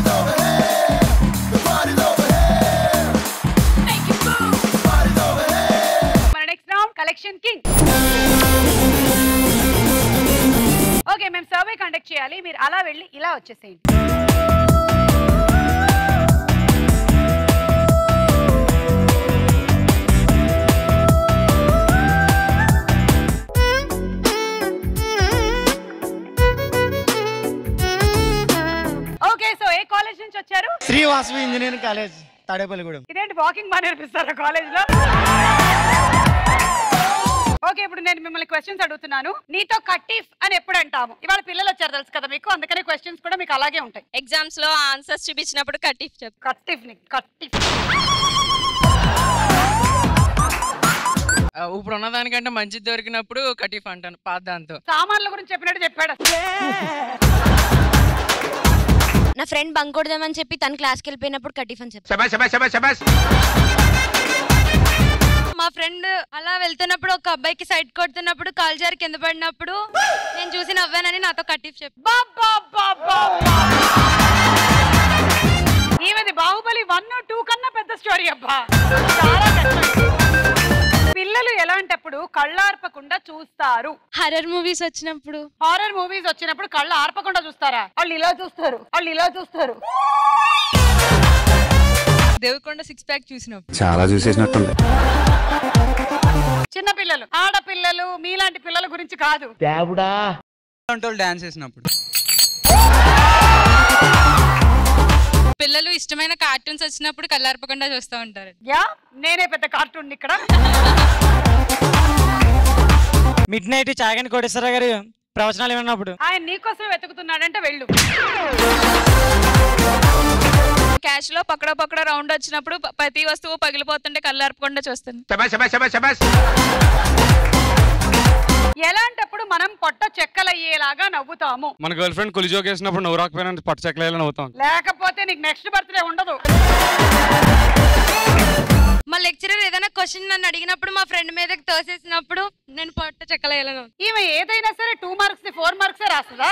మన next round collection king okay మేము సర్వే కండక్ట్ చేయాలి మీరు అలా వెళ్ళి ఇలా వచ్చేసేయండి ఓకే సో ఏ కాలేజ్ నుంచి వచ్చారు శ్రీవాసవి ఇంజనీరింగ్ కాలేజ్ తాడేపల్లిగూడెం ఇదేంటి వాకింగ్ బాగా నేర్పిస్తారా కాలేజ్ లో ఓకే ఇప్పుడు నేను మిమ్మల్ని క్వశ్చన్స్ అడుగుతున్నాను నీతో కట్టిఫ్ అని ఎప్పుడు అంటాము ఇవాళ పిల్లలు వచ్చారు తెలుసు కదా మీకు అందుకనే క్వశ్చన్స్ కూడా మీకు అలాగే ఉంటాయి ఎగ్జామ్స్ లో ఆన్సర్స్ చూపించినప్పుడు కట్టిఫ్ చెప్పు కట్టిఫ్ ని కట్టిఫ్ ఆ, ఇప్పుడు ఉన్న దానికంటే మంచిది దొరికినప్పుడు కటీఫ్ అంటాను పాత దాంతో సామాన్ల గురించి చెప్పినట్టు చెప్పాడు నా ఫ్రెండ్ బంక్ కొడదామని చెప్పి తన క్లాస్కి వెళ్ళిపోయినప్పుడు కటిఫ్ అని చెప్పి మా ఫ్రెండ్ అలా వెళ్తున్నప్పుడు ఒక అబ్బాయికి సైడ్ కొడుతున్నప్పుడు కాల్ జారి కింద పడినప్పుడు నేను చూసి నవ్వానని నాతో కటిఫ్ చెప్పి ఈమెది బాహుబలి వన్ టూ కన్నా పెద్ద స్టోరీ అబ్బా చాలా కష్టం. పిల్లలు ఎలాంటప్పుడు కళ్ళు ఆర్పకుండా చూస్తారు హర్రర్ మూవీస్ వచ్చినప్పుడు హారర్ మూవీస్ వచ్చినప్పుడు కళ్ళు ఆర్పకుండా చూస్తారా వాళ్ళు ఇలా చూస్తారు వాళ్ళు ఇలా చూస్తారు దేవకొండ సిక్స్ ప్యాక్ చూసినప్పుడు చాలా చూసేసినట్టుంది చిన్న పిల్లలు ఆడపిల్లలు మీలాంటి పిల్లల గురించి కాదు దేవుడా డాన్స్ చేసినప్పుడు పిల్లలు ఇష్టమైన కార్టూన్స్ వచ్చినప్పుడు కళ్ళార్పకుండా చూస్తూ ఉంటారు యా నేనే పెద్ద కార్టూన్ ఇక్కడ మిడ్ నైట్ చాగని కోటేశ్వర గారి ప్రవచనాలు విన్నప్పుడు ఆయన నీకోసమే వెతుకుతున్నాడంటే వెళ్ళు క్యాష్ లో పక్కడో పక్కడో రౌండ్ వచ్చినప్పుడు ప- ప్రతి వస్తువు పగిలిపోతుంటే కళ్ళార్పకుండా చూస్తాను ఎలాంటప్పుడు మనం పొట్ట చెక్కలయ్యేలాగా నవ్వుతాము మన గర్ల్ ఫ్రెండ్ కులి జోక్ వేసినప్పుడు నువ్వు రాకపోయినా పట్టు చెక్కలేదని అవుతాం లేకపోతే నీకు నెక్స్ట్ బర్త్డే ఉండదు మా లెక్చరర్ ఏదైనా క్వశ్చన్ నన్ను అడిగినప్పుడు మా ఫ్రెండ్ మీదకి తోసేసినప్పుడు నేను పొట్ట చెక్కలేయలను ఈమె ఏదైనా సరే టూ మార్క్స్ ఫోర్ మార్క్స్ రాస్తుందా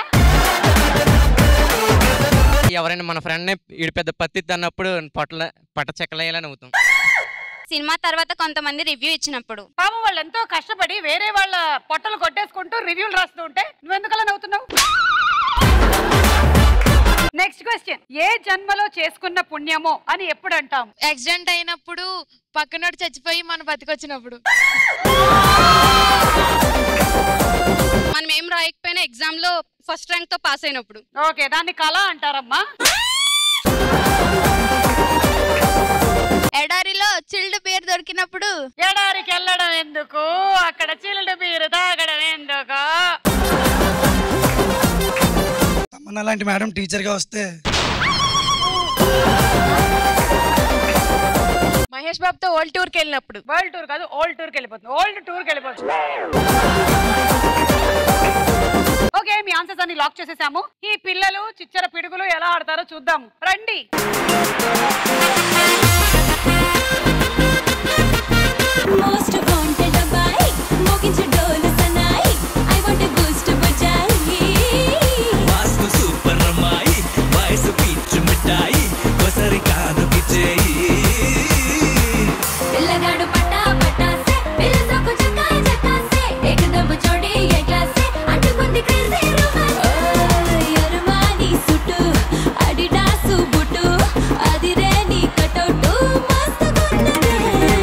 ఎవరైనా మన ఫ్రెండ్ ఈడు పెద్ద పత్తి అన్నప్పుడు పట్ల పట్ట చెక్కలేయాలని అవుతాం సినిమా తర్వాత కొంతమంది రివ్యూ ఇచ్చినప్పుడు పాపం వాళ్ళు ఎంతో కష్టపడి వేరే వాళ్ళ పొట్టలు కొట్టేసుకుంటూ రివ్యూలు రాస్తూ ఉంటే నువ్వెందుకలా నవ్వుతున్నావు నెక్స్ట్ క్వశ్చన్ ఏ జన్మలో చేసుకున్న పుణ్యమో అని ఎప్పుడు అంటాం యాక్సిడెంట్ అయినప్పుడు పక్కనోడు చచ్చిపోయి మన బతికొచ్చినప్పుడు మనం ఏం రాయకపోయినా ఎగ్జామ్ లో ఫస్ట్ ర్యాంక్ తో పాస్ అయినప్పుడు ఓకే దాన్ని కళ అంటారమ్మా ఎడారిలో చిల్డ్ బీర్ దొరికినప్పుడు ఎడారికి వెళ్ళడం ఎందుకు అక్కడ చిల్డ్ బీరు తాగడం ఎందుకు తమన్నా లాంటి మేడం టీచర్ గా వస్తే మహేష్ బాబుతో ఓల్డ్ టూర్ కి వెళ్ళినప్పుడు వరల్డ్ టూర్ కాదు ఓల్డ్ టూర్కి వెళ్ళిపోతుంది ఓల్డ్ టూర్కి వెళ్ళిపోతుంది ఓకే మీ ఆన్సర్స్ అన్ని లాక్ చేసేసాము ఈ పిల్లలు చిచ్చర పిడుగులు ఎలా ఆడతారో చూద్దాం రండి Most wanted అబ్బాయి మోగించు డోలు సనాయి ఐ వాంట్ బూస్ట్ బజాయి వాస్తు సూపర్ అమ్మాయి వయసు పిచ్చు మిఠాయి ఒకసారి కాదు పిచ్చేయి పిల్లగాడు పట్టా పట్టాసే పిల్ల సోకు చక్కాయి చక్కాసే ఏకదమ్ జోడి ఏ క్లాసే అంటుకుంది క్రేజీ రొమాన్స్ యరమాని సుట్టు అడిడాసు బుట్టు అదిరే నీ కటౌటు మస్తు గున్నదే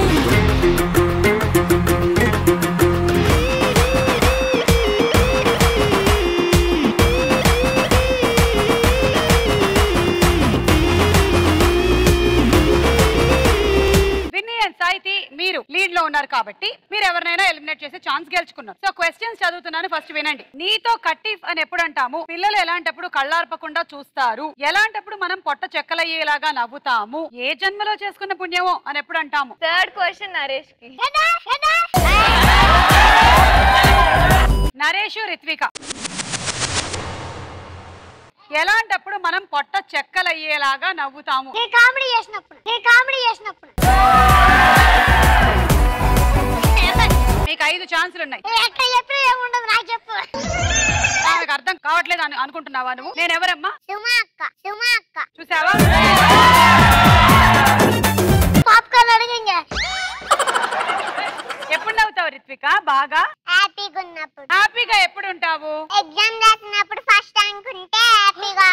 విన్నీ అండ్ సాయితి మీరు లీడ్ లో ఉన్నారు కాబట్టి మీరు ఎవరినైనా ఎలిమినేట్ చేసే ఛాన్స్ గెలుచుకున్నారు సో క్వశ్చన్స్ చదువుతున్నాను ఫస్ట్ వినండి నీతో కట్టిఫ్ అని ఎప్పుడు అంటాము పిల్లలు ఎలాంటప్పుడు కళ్ళార్పకుండా చూస్తారు ఎలాంటప్పుడు మనం పొట్ట చెక్కలయ్యేలాగా నవ్వుతాము ఏ జన్మలో చేసుకున్న పుణ్యమో అని ఎప్పుడు అంటాము థర్డ్ క్వశ్చన్ నరేష్ కి నరేష్ రిత్విక ఎలాంటప్పుడు మనం పొట్ట చెక్కలయ్యేలాగా నవ్వుతాము కామెడీ చేసినప్పుడు నేను కామెడీ చేసినప్పుడు మీకు ఐదు ఛాన్సులు ఉన్నాయి ఎక్కడ చెప్పినా ఏముండదు నాకు చెప్పు ఆమెకు అర్థం కావట్లేదు అని అనుకుంటున్నావా నువ్వు నేను ఎవరమ్మా సుమా అక్క సుమా అక్క చూసావా పాప్కార్న్ అడిగింగ ఎప్పుడు నవ్వుతావు రిత్విక బాగా హ్యాపీగా ఉన్నప్పుడు హ్యాపీగా ఎప్పుడు ఉంటావు ఎగ్జామ్ రాసినప్పుడు ఫస్ట్ ర్యాంక్ ఉంటే హ్యాపీగా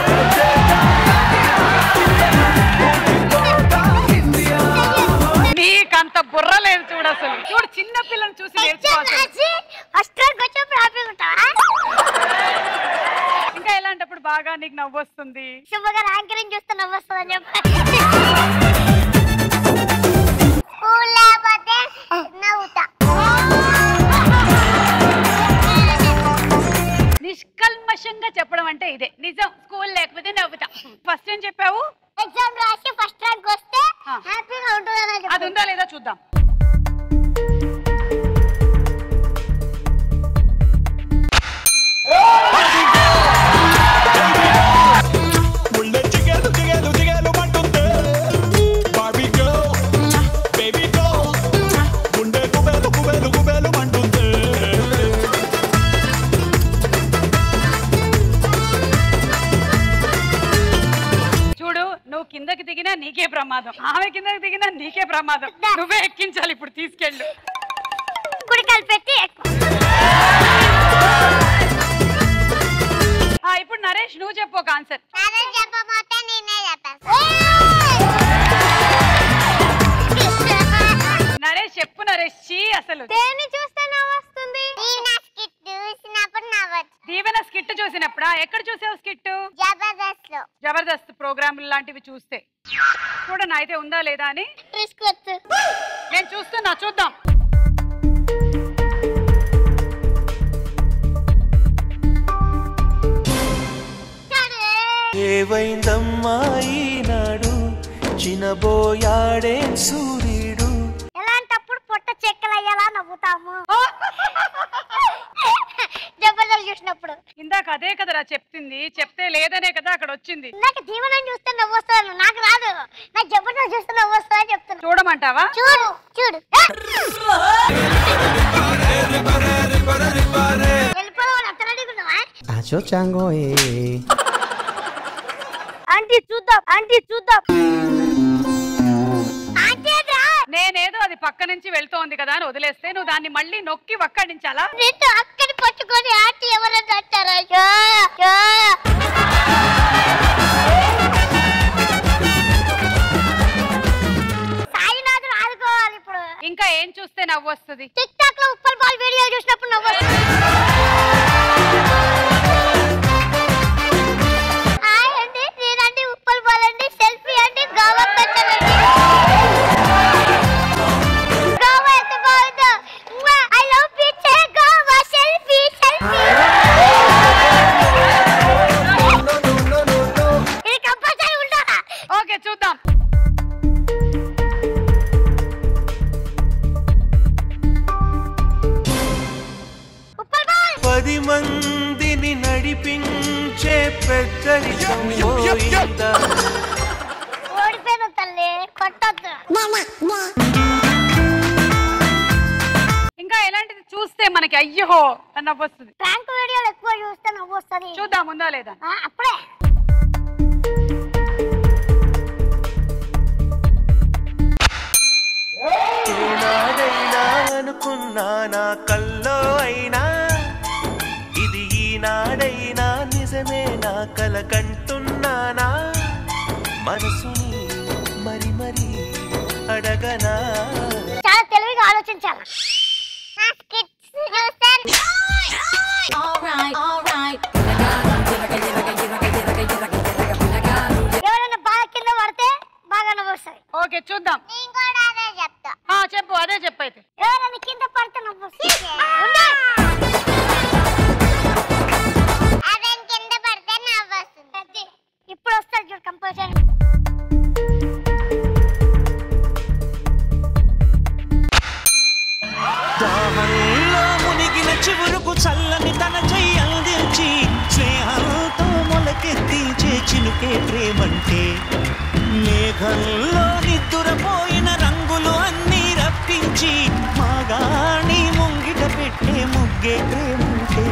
నీకంత బుర్ర లేదు చూడు అసలు చూడు చిన్న పిల్లని చూసి నేర్చుకోవాలి ఫస్ట్ ర్యాంక్ వచ్చినప్పుడు హ్యాపీగా ఉంటావా ఇంకా ఎలాంటప్పుడు బాగా నీకు నవ్వు వస్తుంది శుభగా ర్యాంకరింగ్ చూస్తే నవ్వొస్తుందని చెప్పి స్కూల్ లేకపోతే నవ్వుతా నీకే ప్రమాదం ఆమె కిందకి దిగినా నీకే ప్రమాదం నువ్వే ఎక్కించాలి ఇప్పుడు తీసుకెళ్ళు కుడికాలు పెట్టి ఆ, ఇప్పుడు నరేష్ నువ్వు చెప్పు ఒక ఆన్సర్ చెప్పబోతే నేనే నరేష్ చెప్పు నరేష్ చీ అసలు దేన్ని చూస్తే నవ్వొస్తుంది చూసినప్పుడు నవ్వచ్చు దీవెన స్కిట్ చూసినప్పుడా ఎక్కడ చూసావు స్కిట్ జబర్దస్త్ లో జబర్దస్త్ ప్రోగ్రామ్ లాంటివి చూస్తే చూడనా అయితే ఉందా లేదా అని నేను చూస్తున్నా చూద్దాం ఏవైందమ్మా ఈనాడు చినబోయాడే సూర్యుడు ఎలాంటప్పుడు పొట్ట చెక్కలయ్యేలా నవ్వుతాము జబర్దస్త్ చూసినప్పుడు ఇందాక అదే కదరా చెప్తుంది చెప్తే లేదనే కదా అక్కడ వచ్చింది ఇందాక దీవెనం చూస్తే నవ్వొస్తాను నాకు రాదు నాకు జబర్దస్త్ చూస్తే నవ్వొస్తా అని చెప్తున్నా చూడమంటావా చూడు చూడు వెళ్ళిపోదాం అత్తలు అడుగుతున్నావా Acho chango eh. ఆంటీ చూద్దాం ఆంటీ చూద్దాం నేనేదో అది పక్క నుంచి వెళ్తోంది కదా అని వదిలేస్తే నువ్వు దాన్ని మళ్ళీ నొక్కి వక్కడించాలా నిన్ను అక్కడి పట్టుకొని ఆంటీ ఎవరన్నా అంటారా యా, యా. సాయినాథుడు ఆదుకోవాలి ఇప్పుడు ఇంకా ఏం చూస్తే నవ్వు వస్తుంది టిక్ టాక్ లో ఉప్పల్ బాల్ వీడియో చూసినప్పుడు నవ్వు హాయ్ అండి నేనండి ఉప్పల్ బాల్ అండి సెల్ఫీ అండి గోవా పెట్టండి గోవా ఎంత బాగుందో I love beach Goa selfie selfie ఇది కంపల్సరీ ఉండాలా ఓకే చూద్దాం పది మందిని నడిపించే పెద్దరికం పోయిందా ఓడిపోయాను తల్లి కొట్టద్దు ఇంకా ఎలాంటిది చూస్తే మనకి అయ్యో అని నవ్వు వస్తుంది ప్రాంక్ వీడియోలు ఎక్కువ చూస్తే నవ్వు వస్తుంది చూద్దాం ఉందా లేదా అప్పుడే ఏనాడైనా అనుకున్నా నా కల్లో అయినా ఇది ఈనాడైనా నిజమే నా కల కంటున్నానా మనసుని మరి మరి అడగనా చాలా తెలివిగా ఆలోచించాలి నా skits చూస్తే ఎవరైనా బాగా కింద పడితే బాగా నవ్వు వస్తుంది ఓకే చూద్దాం నేను కూడా అదే చెప్తా ఆ చెప్పు అదే చెప్పైతే ఎవరైనా కింద పడితే నవ్వు వస్తుంది కింద పడితే నవ్వు వస్తుంది ఇప్పుడు వస్తుంది చూడు కంపల్సరీ దాహంలో మునిగిన చివురుకు చల్లని తన చెయ్యి అందించి స్నేహంతో మొలకెత్తించే చినుకే ప్రేమంటే మేఘంలో నిద్దురపోయిన రంగులు అన్నీ రప్పించి మాగాణి ముంగిట పెట్టే ముగ్గే ప్రేమంటే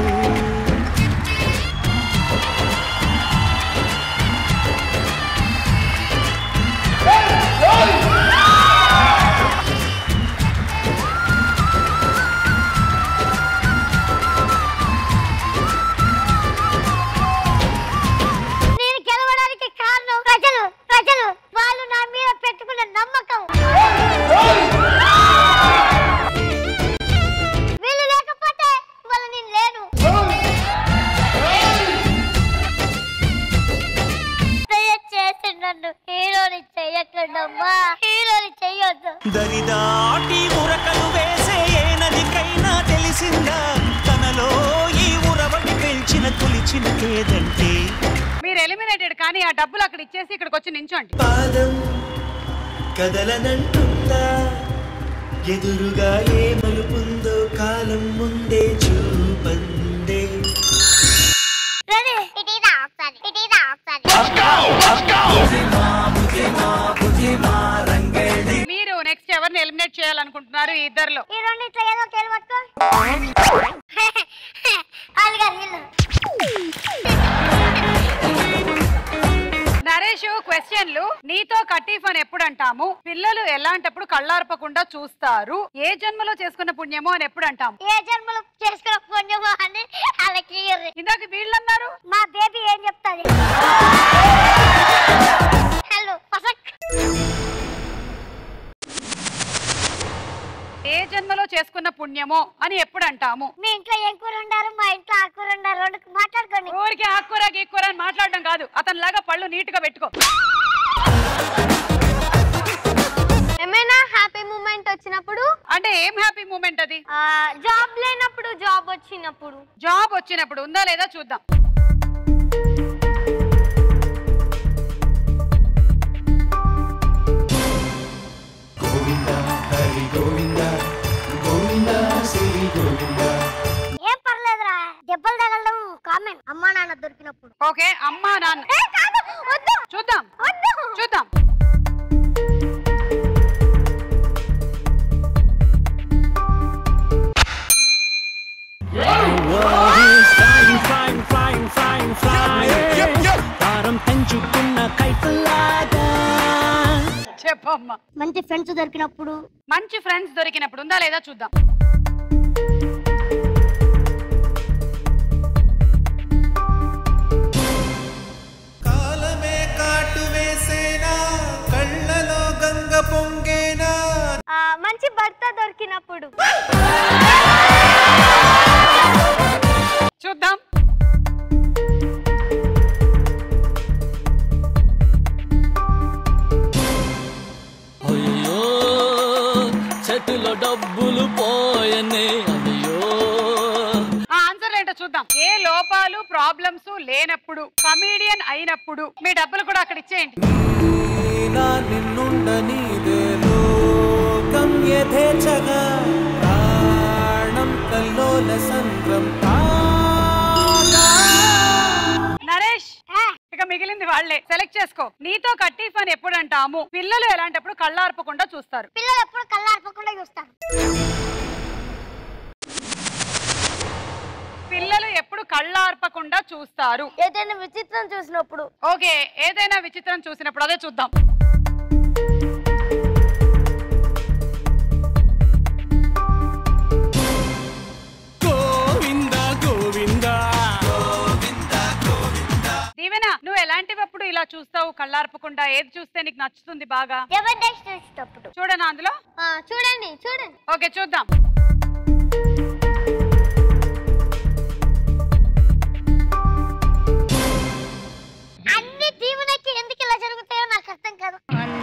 నేను గెలవడానికి కారణం ప్రజలు ప్రజలు వాళ్ళు నా మీద పెట్టుకున్న నమ్మకం వీళ్ళు లేకపోతే వాళ్ళు నేను లేను దయచేసి నన్ను హీరోని చెయ్యకండమ్మా హీరోని చెయ్యొద్దు దరిదాటి ఉరకలు వేసే ఏ నదికైనా తెలిసిందా తనలో ఈ ఉరవడి పెంచిన తొలిచిన కేదంటే మీరు ఎలిమినేటెడ్ కానీ ఆ డబ్బులు అక్కడ ఇచ్చేసి ఇక్కడికి వచ్చి నించోండి పాదం కదలనంటుందా ఎదురుగా ఏ మలుపుందో కాలం ముందే చూపందే రెడీ ఇటీరా ఒకసారి ఇటీరా ఒకసారి మీరు నెక్స్ట్ ఎవరిని ఎలిమినేట్ చేయాలనుకుంటున్నారు ఈ ఇద్దరులో ఈ రెండు ఇట్లా ఏదో కేలు పట్టుకో వాళ్ళు కాదు వీళ్ళు నరేష్ క్వశ్చన్లు నీతో కట్ కటీఫ్ అని ఎప్పుడు అంటాము పిల్లలు ఎలాంటప్పుడు కళ్ళార్పకుండా చూస్తారు ఏ జన్మలో చేసుకున్న పుణ్యమో అని ఎప్పుడు అంటాము ఏ జన్మలో చేసుకున్న పుణ్యమో అని వాళ్ళకి ఇందాక వీళ్ళు అన్నారు మా బేబీ ఏం చెప్తాది హలో పసక్ ఏ జన్మలో చేసుకున్న పుణ్యమో అని ఎప్పుడు అంటాము మీ ఇంట్లో ఏం కూర ఉండారు మా ఇంట్లో ఆ కూర ఉండారు రెండు మాట్లాడుకోండి ఊరికి ఆకుకూర గీక్కూర అని మాట్లాడడం కాదు అతని లాగా పళ్ళు నీట్ గా పెట్టుకో ఏమైనా హ్యాపీ మూమెంట్ వచ్చినప్పుడు అంటే ఏం హ్యాపీ మూమెంట్ అది జాబ్ లేనప్పుడు జాబ్ వచ్చినప్పుడు జాబ్ వచ్చినప్పుడు ఉందా లేదా చూద్దాం ఏం పర్లేదురా దెబ్బలు తగలడం కామన్ అమ్మా నాన్న దొరికినప్పుడు ఓకే అమ్మా నాన్న చూద్దాం చూద్దాం దారం పెంచుకున్న కైతలాగా చెప్పమ్మా మంచి ఫ్రెండ్స్ దొరికినప్పుడు మంచి ఫ్రెండ్స్ దొరికినప్పుడు ఉందా లేదా చూద్దాం కాలమే కాటు వేసేనా కళ్ళలో గంగ పొంగేనా ఆ, మంచి భర్త దొరికినప్పుడు చూద్దాం అయ్యో చేతిలో డబ్బులు పోయనే అయ్యో ఆ ఆన్సర్ ఏంటో చూద్దాం ఏ లోపాలు ప్రాబ్లమ్స్ లేనప్పుడు కమీడియన్ అయినప్పుడు మీ డబ్బులు కూడా అక్కడ ఇచ్చేయండి ఇలా నిన్నుండనీదే లోకం యథేచ్ఛగా ప్రాణం కల్లోల సంద్రం కాగా నరేష్ ఇక మిగిలింది వాళ్ళే సెలెక్ట్ చేసుకో నీతో కట్టీఫ్ అని ఎప్పుడు అంటాము పిల్లలు ఎలాంటప్పుడు కళ్ళార్పకుండా చూస్తారు పిల్లలు ఎప్పుడు కళ్ళార్పకుండా చూస్తారు పిల్లలు ఎప్పుడు కళ్ళార్పకుండా చూస్తారు ఏదైనా విచిత్రం చూసినప్పుడు ఓకే ఏదైనా విచిత్రం చూసినప్పుడు అదే చూద్దాం గోవింద గోవింద దీవెన నువ్వు ఎలాంటివప్పుడు ఇలా చూస్తావు కళ్ళార్పకుండా ఏది చూస్తే నీకు నచ్చుతుంది బాగా జబర్దస్త్ చూసేటప్పుడు చూడనా అందులో ఆ, చూడండి చూడండి ఓకే చూద్దాం అన్ని దీవెనకి ఎందుకు ఇలా జరుగుతాయో నాకు అర్థం కాదు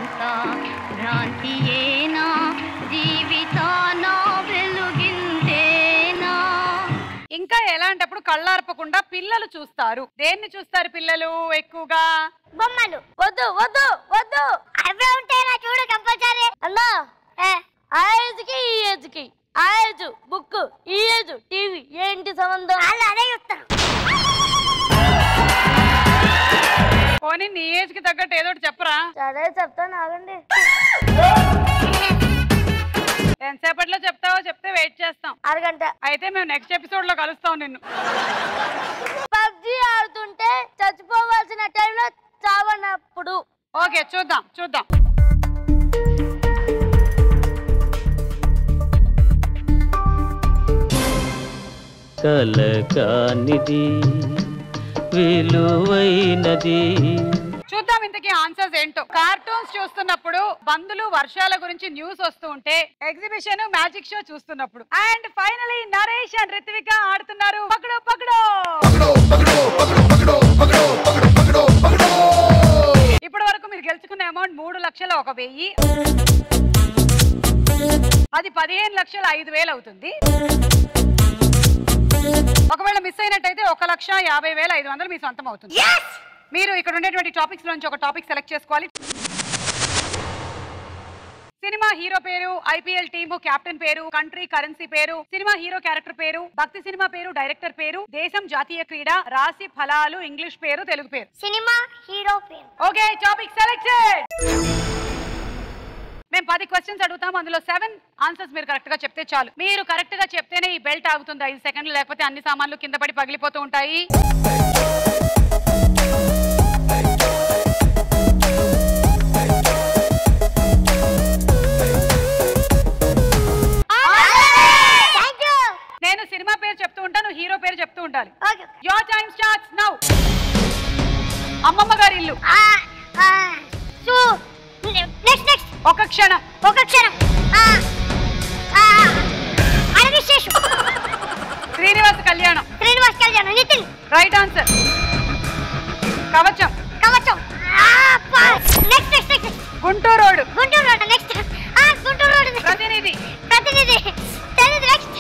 భ్రాంతియేనా జీవితాన వెలుగిందేనా ఇంకా ఎలాంటప్పుడు కళ్ళార్పకుండా పిల్లలు చూస్తారు దేన్ని చూస్తారు పిల్లలు ఎక్కువగా బొమ్మలు వద్దు వద్దు వద్దు అవే ఉంటాయి చూడు కంపల్సరీ అన్నా ఆ ఏజ్ కి ఈ ఏజ్ కి ఆ ఏజ్ బుక్ ఈ ఏజ్ టీవీ ఏంటి సంబంధం వాళ్ళు అదే చూస్తారు పోనీ నీ ఏజ్ కి తగ్గట్టు ఏదో ఒకటి చెప్పరా సరే చెప్తాను ఆగండి ఎంతసేపట్లో చెప్తావో చెప్తే వెయిట్ చేస్తాం అరగంట అయితే మేము నెక్స్ట్ ఎపిసోడ్ లో కలుస్తాం నిన్ను పబ్జి ఆడుతుంటే చచ్చిపోవాల్సిన టైంలో చావనప్పుడు ఓకే చూద్దాం చూద్దాం కలకానిది విలువైనది చూద్దాం ఇంతకీ ఆన్సర్స్ ఏంటో కార్టూన్స్ చూస్తున్నప్పుడు బందులు వర్షాల గురించి న్యూస్ వస్తూ ఉంటే ఎగ్జిబిషన్ మ్యాజిక్ షో చూస్తున్నప్పుడు and finally Naresh and Ritvika ఆడుతున్నారు పకడో పకడో ఇప్పటి వరకు మీరు గెలుచుకున్న అమౌంట్ మూడు లక్షల ఒక వెయ్యి అది పదిహేను లక్షల ఐదు వేలు అవుతుంది ఒకవేళ మిస్ అయినట్టయితే ఒక లక్ష యాభై వేల ఐదు వందలు మీ సొంతం అవుతుంది మీరు ఇక్కడ ఉండేటువంటి టాపిక్స్ నుంచి ఒక టాపిక్ సెలెక్ట్ చేసుకోవాలి సినిమా హీరో పేరు ఐపీఎల్ టీము కెప్టెన్ పేరు కంట్రీ కరెన్సీ పేరు సినిమా హీరో క్యారెక్టర్ పేరు భక్తి సినిమా పేరు డైరెక్టర్ పేరు దేశం జాతీయ క్రీడ రాశి ఫలాలు ఇంగ్లీష్ పేరు తెలుగు పేరు సినిమా హీరో పేరు ఓకే టాపిక్ సెలెక్టెడ్ మేము పది క్వశ్చన్స్ అడుగుతాం అందులో సెవెన్ ఆన్సర్స్ మీరు కరెక్ట్ గా చెప్తే చాలు మీరు కరెక్ట్ గా చెప్తేనే ఈ బెల్ట్ ఆగుతుంది ఐదు సెకండ్లు లేకపోతే అన్ని సామాన్లు కింద పడి పగిలిపోతూ ఉంటాయి హీరో పేరు చెప్తూ ఉండాలి యోర్ టైం స్టార్ట్స్ నౌ అమ్మమ్మ గారి ఇల్లు నెక్స్ట్ నెక్స్ట్ ఒక క్షణం ఒక క్షణం ఆ, ఆ, అరవి Seshu Srinivasa Kalyanam Srinivas Kalyan Nithiin right answer Kavacham Kavacham next next next Guntur road Guntur road next ఆ గుంటూరు రోడ్ ప్రతినిధి ప్రతినిధి తెలియదు నెక్స్ట్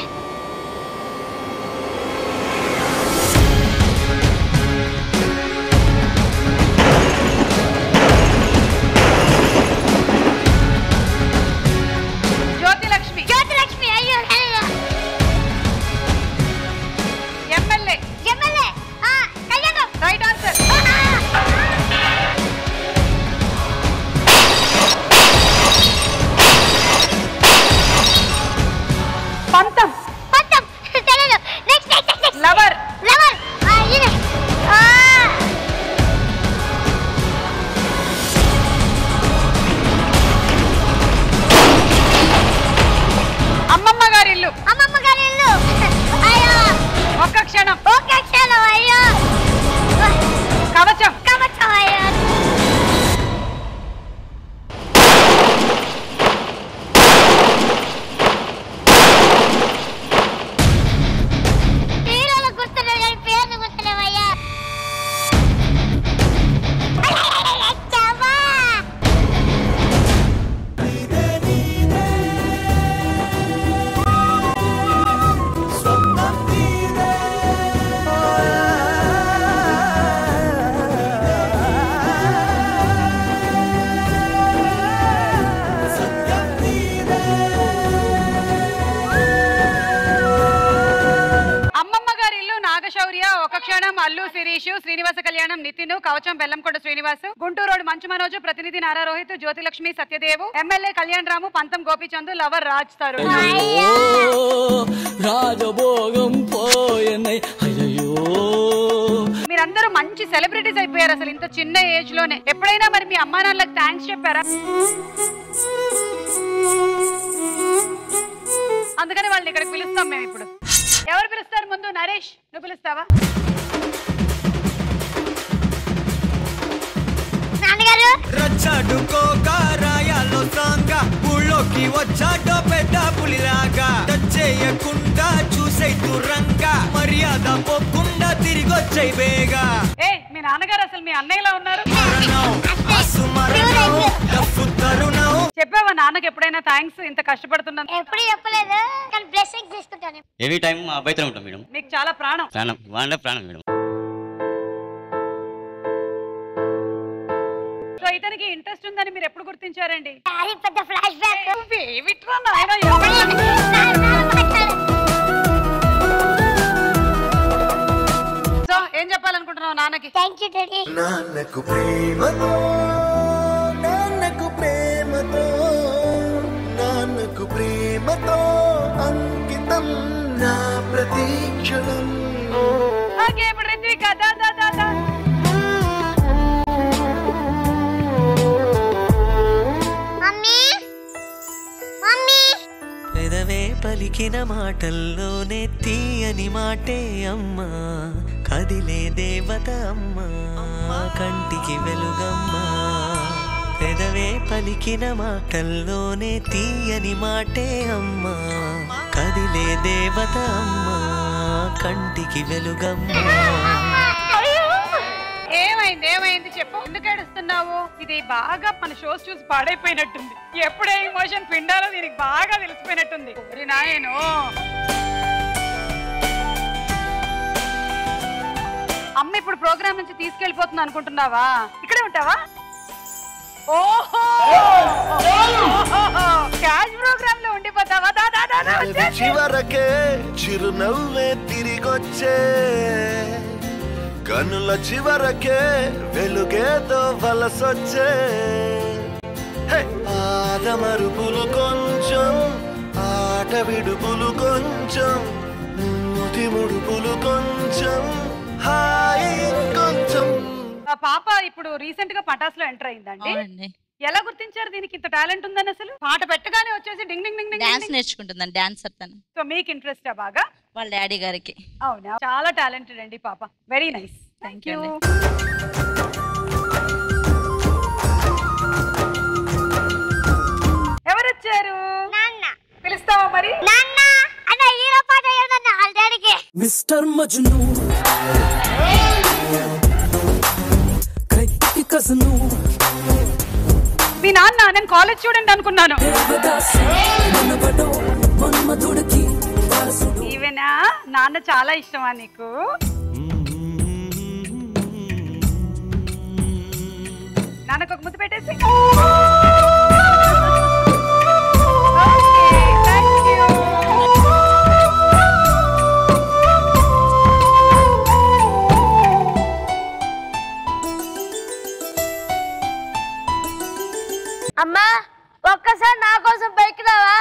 జ్యోతి లక్ష్మి జ్యోతి లక్ష్మి అయ్యో తెలియదు ఎమ్మెల్యే ఎమ్మెల్యే ఆ కళ్యాణం రైట్ ఆన్సర్ పంతం పంతం తెలియదు next next next lover lover ఆ ఇది ఆ అమ్మమ్మ గారి ఇల్లు అమ్మమ్మ గారి ఇల్లు అయ్యో ఒక్క క్షణం ఒక క్షణం అయ్యో కవచం కవచం అయ్యో హీరోలు గుర్తున్నాడు కానీ పేర్లు గుర్తులేవయ్యా చవా అమ్మమ్మ గారి ఇల్లు నాగశౌర్య ఒక క్షణం అల్లు శిరీష్ శ్రీనివాస కళ్యాణం నితిన్ కవచం Bellamkonda Srinivas Guntur road Manchu Manoj Prathinidhi Nara Rohit Jyothilakshmi Satyadev MLA Kalyan Ram Pantham Gopichand lover Raj Tarun రాజభోగం పోయనై అయ్యో మీరందరూ మంచి సెలబ్రిటీస్ అయిపోయారు అసలు ఇంత చిన్న ఏజ్ లోనే ఎప్పుడైనా మరి మీ అమ్మా నాన్నలకు థ్యాంక్స్ చెప్పారా అందుకని వాళ్ళని ఇక్కడికి పిలుస్తాం మేము ఇప్పుడు ఎవరు పిలుస్తారు ముందు నరేష్ నువ్వు పిలుస్తావా నాన్నగారు రచ్చడుకోక రాయాలో సాంగ ఊళ్ళోకి వచ్చాడో పెద్ద పులిలాగా టచ్ చేయకుండా చూసే దూరంగా మర్యాద పోకుండా తిరిగొచ్చాయి బేగా ఏ మీ నాన్నగారు అసలు మీ అన్నయ్యలా ఉన్నారు మరణం డఫు తరుణం చెప్పావా నాన్నకి ఎప్పుడైనా థ్యాంక్స్ ఇంత కష్టపడుతున్నా ఎప్పుడు చెప్పలేదు కానీ బ్లెస్సింగ్స్ తీసుకుంటాను ఎవ్రీ టైం మా అబ్బాయితో ఉంటాం మేడం మీకు చాలా ప్రాణం ప్రాణం వాళ్ళ ప్రాణం మేడం సో ఇతనికి ఇంట్రెస్ట్ ఉందని మీరు ఎప్పుడు గుర్తించారండి అది పెద్ద ఫ్లాష్ బ్యాక్ ఏమిట్రా నాయనా, ఎవరు? సో ఏం చెప్పాలనుకుంటున్నావు నాన్నకి థ్యాంక్ యూ డాడీ నాన్నకు ప్రేమతో నాన్నకు ప్రేమతో నాన్నకు ప్రేమతో అంకితం నా ప్రతీక్షణం ఓకే ఇప్పుడు రిత్విక దా దా దా దా మమ్మీ మమ్మీ పెదవే పలికిన మాటల్లోనే తీయని మాటే అమ్మా కదిలే దేవత అమ్మా కంటికి వెలుగమ్మా పెదవే పలికిన మాటల్లోనే తీయని మాటే అమ్మా కదిలే దేవత అమ్మా కంటికి వెలుగమ్మా ఏమైంది ఏమైంది చెప్పు ఎందుకు ఏడుస్తున్నావు ఇది బాగా మన షోస్ చూసి పాడైపోయినట్టుంది ఎప్పుడే ఎమోషన్ పిండాలో దీనికి బాగా తెలిసిపోయినట్టుంది ఒరి నాయను అమ్మ ఇప్పుడు ప్రోగ్రామ్ నుంచి తీసుకెళ్ళిపోతుంది అనుకుంటున్నావా ఇక్కడే ఉంటావా ఓహో క్యాష్ ప్రోగ్రామ్ లో ఉండిపోతావా దా దా దా దా వచ్చేయ్. చివరకే చిరునవ్వే తిరిగొచ్చే కనుల చివరకే వెలుగేదో వలసొచ్చే హే! ఆదమరుపులు కొంచెం ఆట విడుపులు కొంచెం ముది ముడుపులు కొంచెం హాయి కొంచెం ఆ పాప ఇప్పుడు రీసెంట్ గా పటాస్ లో ఎంటర్ అయిందండి ఎలా గుర్తించారు దీనికి ఇంత టాలెంట్ ఉందని అసలు పాట పెట్టగానే వచ్చేసి ding ding ding ding dance ding. నేర్చుకుంటుందండి డాన్సర్ తను సో మీకు ఇంట్రెస్ట్ బాగా వాళ్ళ డాడీ గారికి అవునా చాలా టాలెంటెడ్ అండి పాప వెరీ నైస్ థ్యాంక్ యూ ఎవరు వచ్చారు నాన్న పిలుస్తావా మరి నాన్న అన్న హీరో పాట ఏదన్న వాళ్ళ డాడీకి మిస్టర్ మజ్ను కైకి కసను మీ నాన్న నేను కాలేజ్ స్టూడెంట్ అనుకున్నాను మనబడో మన్మధుడికి వారసుడు ఈవెనా నాన్న చాలా ఇష్టమా నీకు నాన్నకు ఒక ముద్దు పెట్టేసి Okay, thank you. అమ్మా ఒక్కసారి నా కోసం బైక్ రావా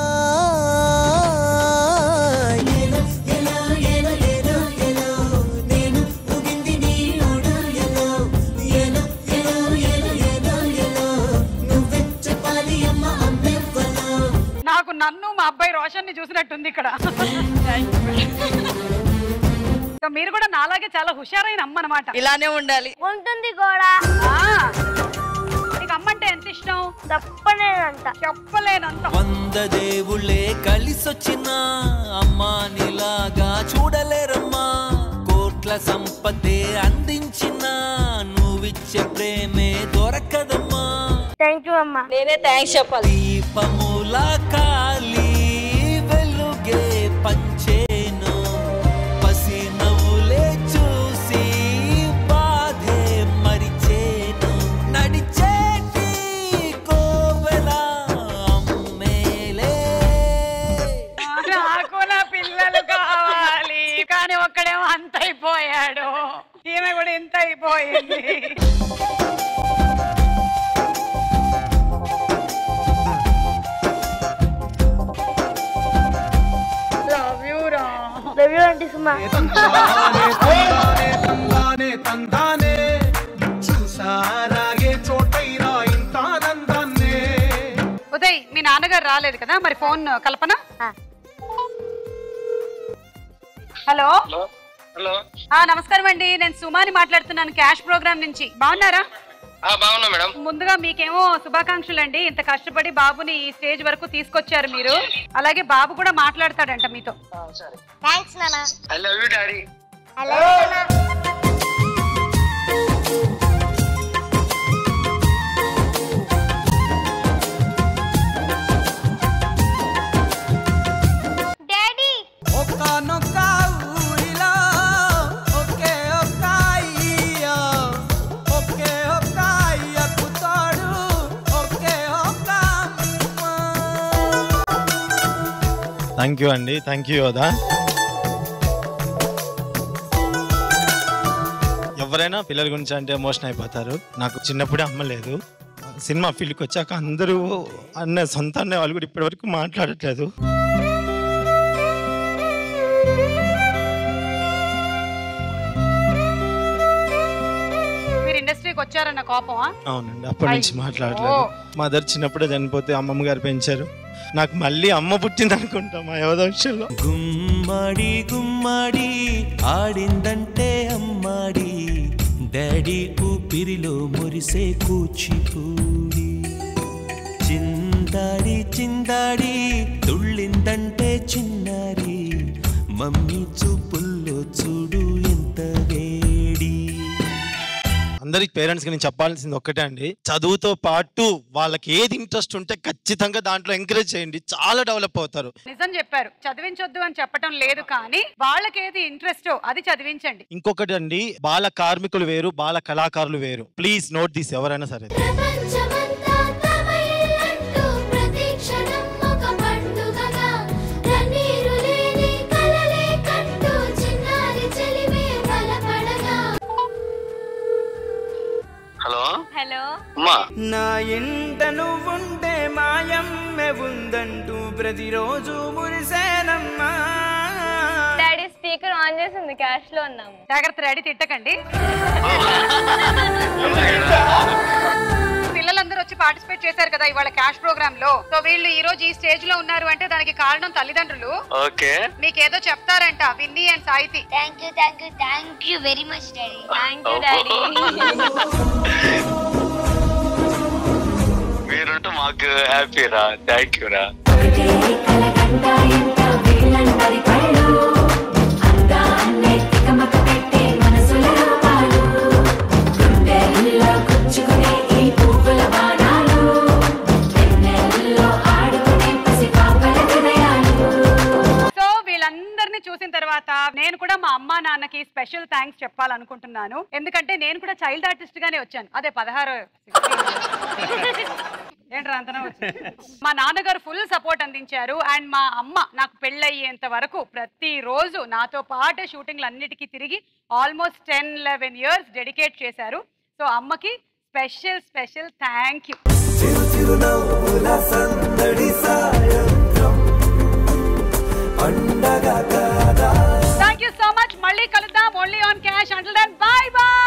నాకు నన్ను మా అబ్బాయి రోషన్ ని చూసినట్టుంది ఇక్కడ సో మీరు కూడా నాలాగే చాలా హుషారైన అమ్మ అనమాట ఇలానే ఉండాలి ఉంటుంది కూడా నీకు అమ్మ అంటే ఎంత ఇష్టం తప్పనేనంట చెప్పలేనంత వంద దేవుళ్ళే కలిసొచ్చిన అమ్మా నీలాగా చూడలేరమ్మా కోట్ల సంపదే అందించిన నువ్విచ్చే ప్రేమే దొరకదమ్మా థ్యాంక్ యూ అమ్మా నేనే థ్యాంక్స్ చెప్పాలి దీపముల కాలి వెలుగే పంచేను పసి నవ్వులే చూసి బాధే మరిచేను నడిచేటి కోవెల అమ్మేలే నాకు నా పిల్లలు కావాలి కానీ ఒక్కడేమో అంత అయిపోయాడు ఈమె కూడా ఇంత అయిపోయింది లవ్ యూ రా లవ్ యూ అంటే సుమా తందానే తందానే చూసారాగే చోటైరా ఇంత ఆనందాన్నే ఉదయ్ మీ నాన్నగారు రాలేదు కదా మరి ఫోన్ కల్పన హలో హలో ఆ నమస్కారం అండి నేను సుమాని మాట్లాడుతున్నాను క్యాష్ ప్రోగ్రామ్ నుంచి బాగున్నారా బాగున్నా మేడం ముందుగా మీకేమో శుభాకాంక్షలు అండి ఇంత కష్టపడి బాబుని ఈ స్టేజ్ వరకు తీసుకొచ్చారు మీరు అలాగే బాబు కూడా మాట్లాడతాడంట మీతో థ్యాంక్స్ నాన్న I love you daddy hello daddy ఒక్కనొక్క ఊరిలో ఒకే ఒక్క అయ్య ఒకే ఒక్క అయ్యకు తోడు ఒకే ఒక్క థ్యాంక్ యూ అండి థ్యాంక్ యూ యోదా ఎవరైనా పిల్లల గురించి అంటే ఎమోషన్ అయిపోతారు నాకు చిన్నప్పుడే అమ్మ లేదు సినిమా ఫీల్డ్కి వచ్చాక అందరూ అన్న సొంత అన్న వాళ్ళు కూడా ఇప్పటివరకు మాట్లాడట్లేదు మీరు ఇండస్ట్రీకి వచ్చారన్న కోపమా అవునండి అప్పటి నుంచి అయ్యో. మాట్లాడలేదు మదర్ చిన్నప్పుడే చనిపోతే అమ్మమ్మ గారు పెంచారు నాకు మళ్ళీ అమ్మ పుట్టింది అనుకుంటా మా యోధ విషయంలో గుమ్మడి గుమ్మడి ఆడిందంటే అమ్మాడి డాడీ ఊపిరిలో మురిసే కూచిపూడి చిందాడి చిందాడి తుళ్ళిందంటే చిన్నారి మమ్మీ చూపుల్లో చూడు ఎంత వేడి అందరికి పేరెంట్స్కి నేను చెప్పాల్సింది ఒక్కటే అండి చదువుతో పాటు వాళ్ళకి ఏది ఇంట్రెస్ట్ ఉంటే ఖచ్చితంగా దాంట్లో ఎంకరేజ్ చేయండి చాలా డెవలప్ అవుతారు నిజం చెప్పారు చదివించొద్దు అని చెప్పటం లేదు కానీ వాళ్ళకి ఏది ఇంట్రెస్టో అది చదివించండి ఇంకొకటి అండి బాల కార్మికులు వేరు బాల కళాకారులు వేరు ప్లీజ్ నోట్ దిస్ ఎవరైనా సరే ప్రపంచమంతా తమ ఇల్లంటూ ప్రతి క్షణం ఒక పండుగగా కన్నీరు లేని కలలే కంటూ చిన్నారి చెలిమే బలపడగా హలో హలో అమ్మా నా ఎంట నువ్వుంటే మాయమ్మె ఉందంటూ ప్రతిరోజు మురిసేనమ్మా డాడీ స్పీకర్ ఆన్ చేసింది క్యాష్ లో ఉన్నాము జాగ్రత్త రెడీ తిట్టకండి పిల్లలందరూ వచ్చి పార్టిసిపేట్ చేశారు కదా ఇవాళ క్యాష్ ప్రోగ్రామ్ లో సో వీళ్ళు ఈ రోజు ఈ స్టేజ్ లో ఉన్నారు అంటే దానికి కారణం తల్లిదండ్రులు ఓకే మీకేదో చెప్తారంట Vinny and Saithi thank you thank you thank you very much daddy thank you మీరుంటే మాకు హ్యాపీ రా థ్యాంక్ యూ రా సో వీళ్ళందరినీ చూసిన తర్వాత నేను కూడా మా అమ్మా నాన్నకి స్పెషల్ థ్యాంక్స్ చెప్పాలనుకుంటున్నాను ఎందుకంటే నేను కూడా చైల్డ్ ఆర్టిస్ట్ గానే వచ్చాను అదే పదహారు ఏంట్రా అంతనా వచ్చింది? మా నాన్నగారు ఫుల్ సపోర్ట్ అందించారు అండ్ మా అమ్మ నాకు పెళ్ళయ్యేంత వరకు ప్రతి రోజు నాతో పాటే షూటింగ్లు అన్నిటికీ తిరిగి almost ten eleven years dedicate చేశారు సో అమ్మకి special special thank you thank you so much మళ్ళీ కలుద్దాం only on cash until then bye bye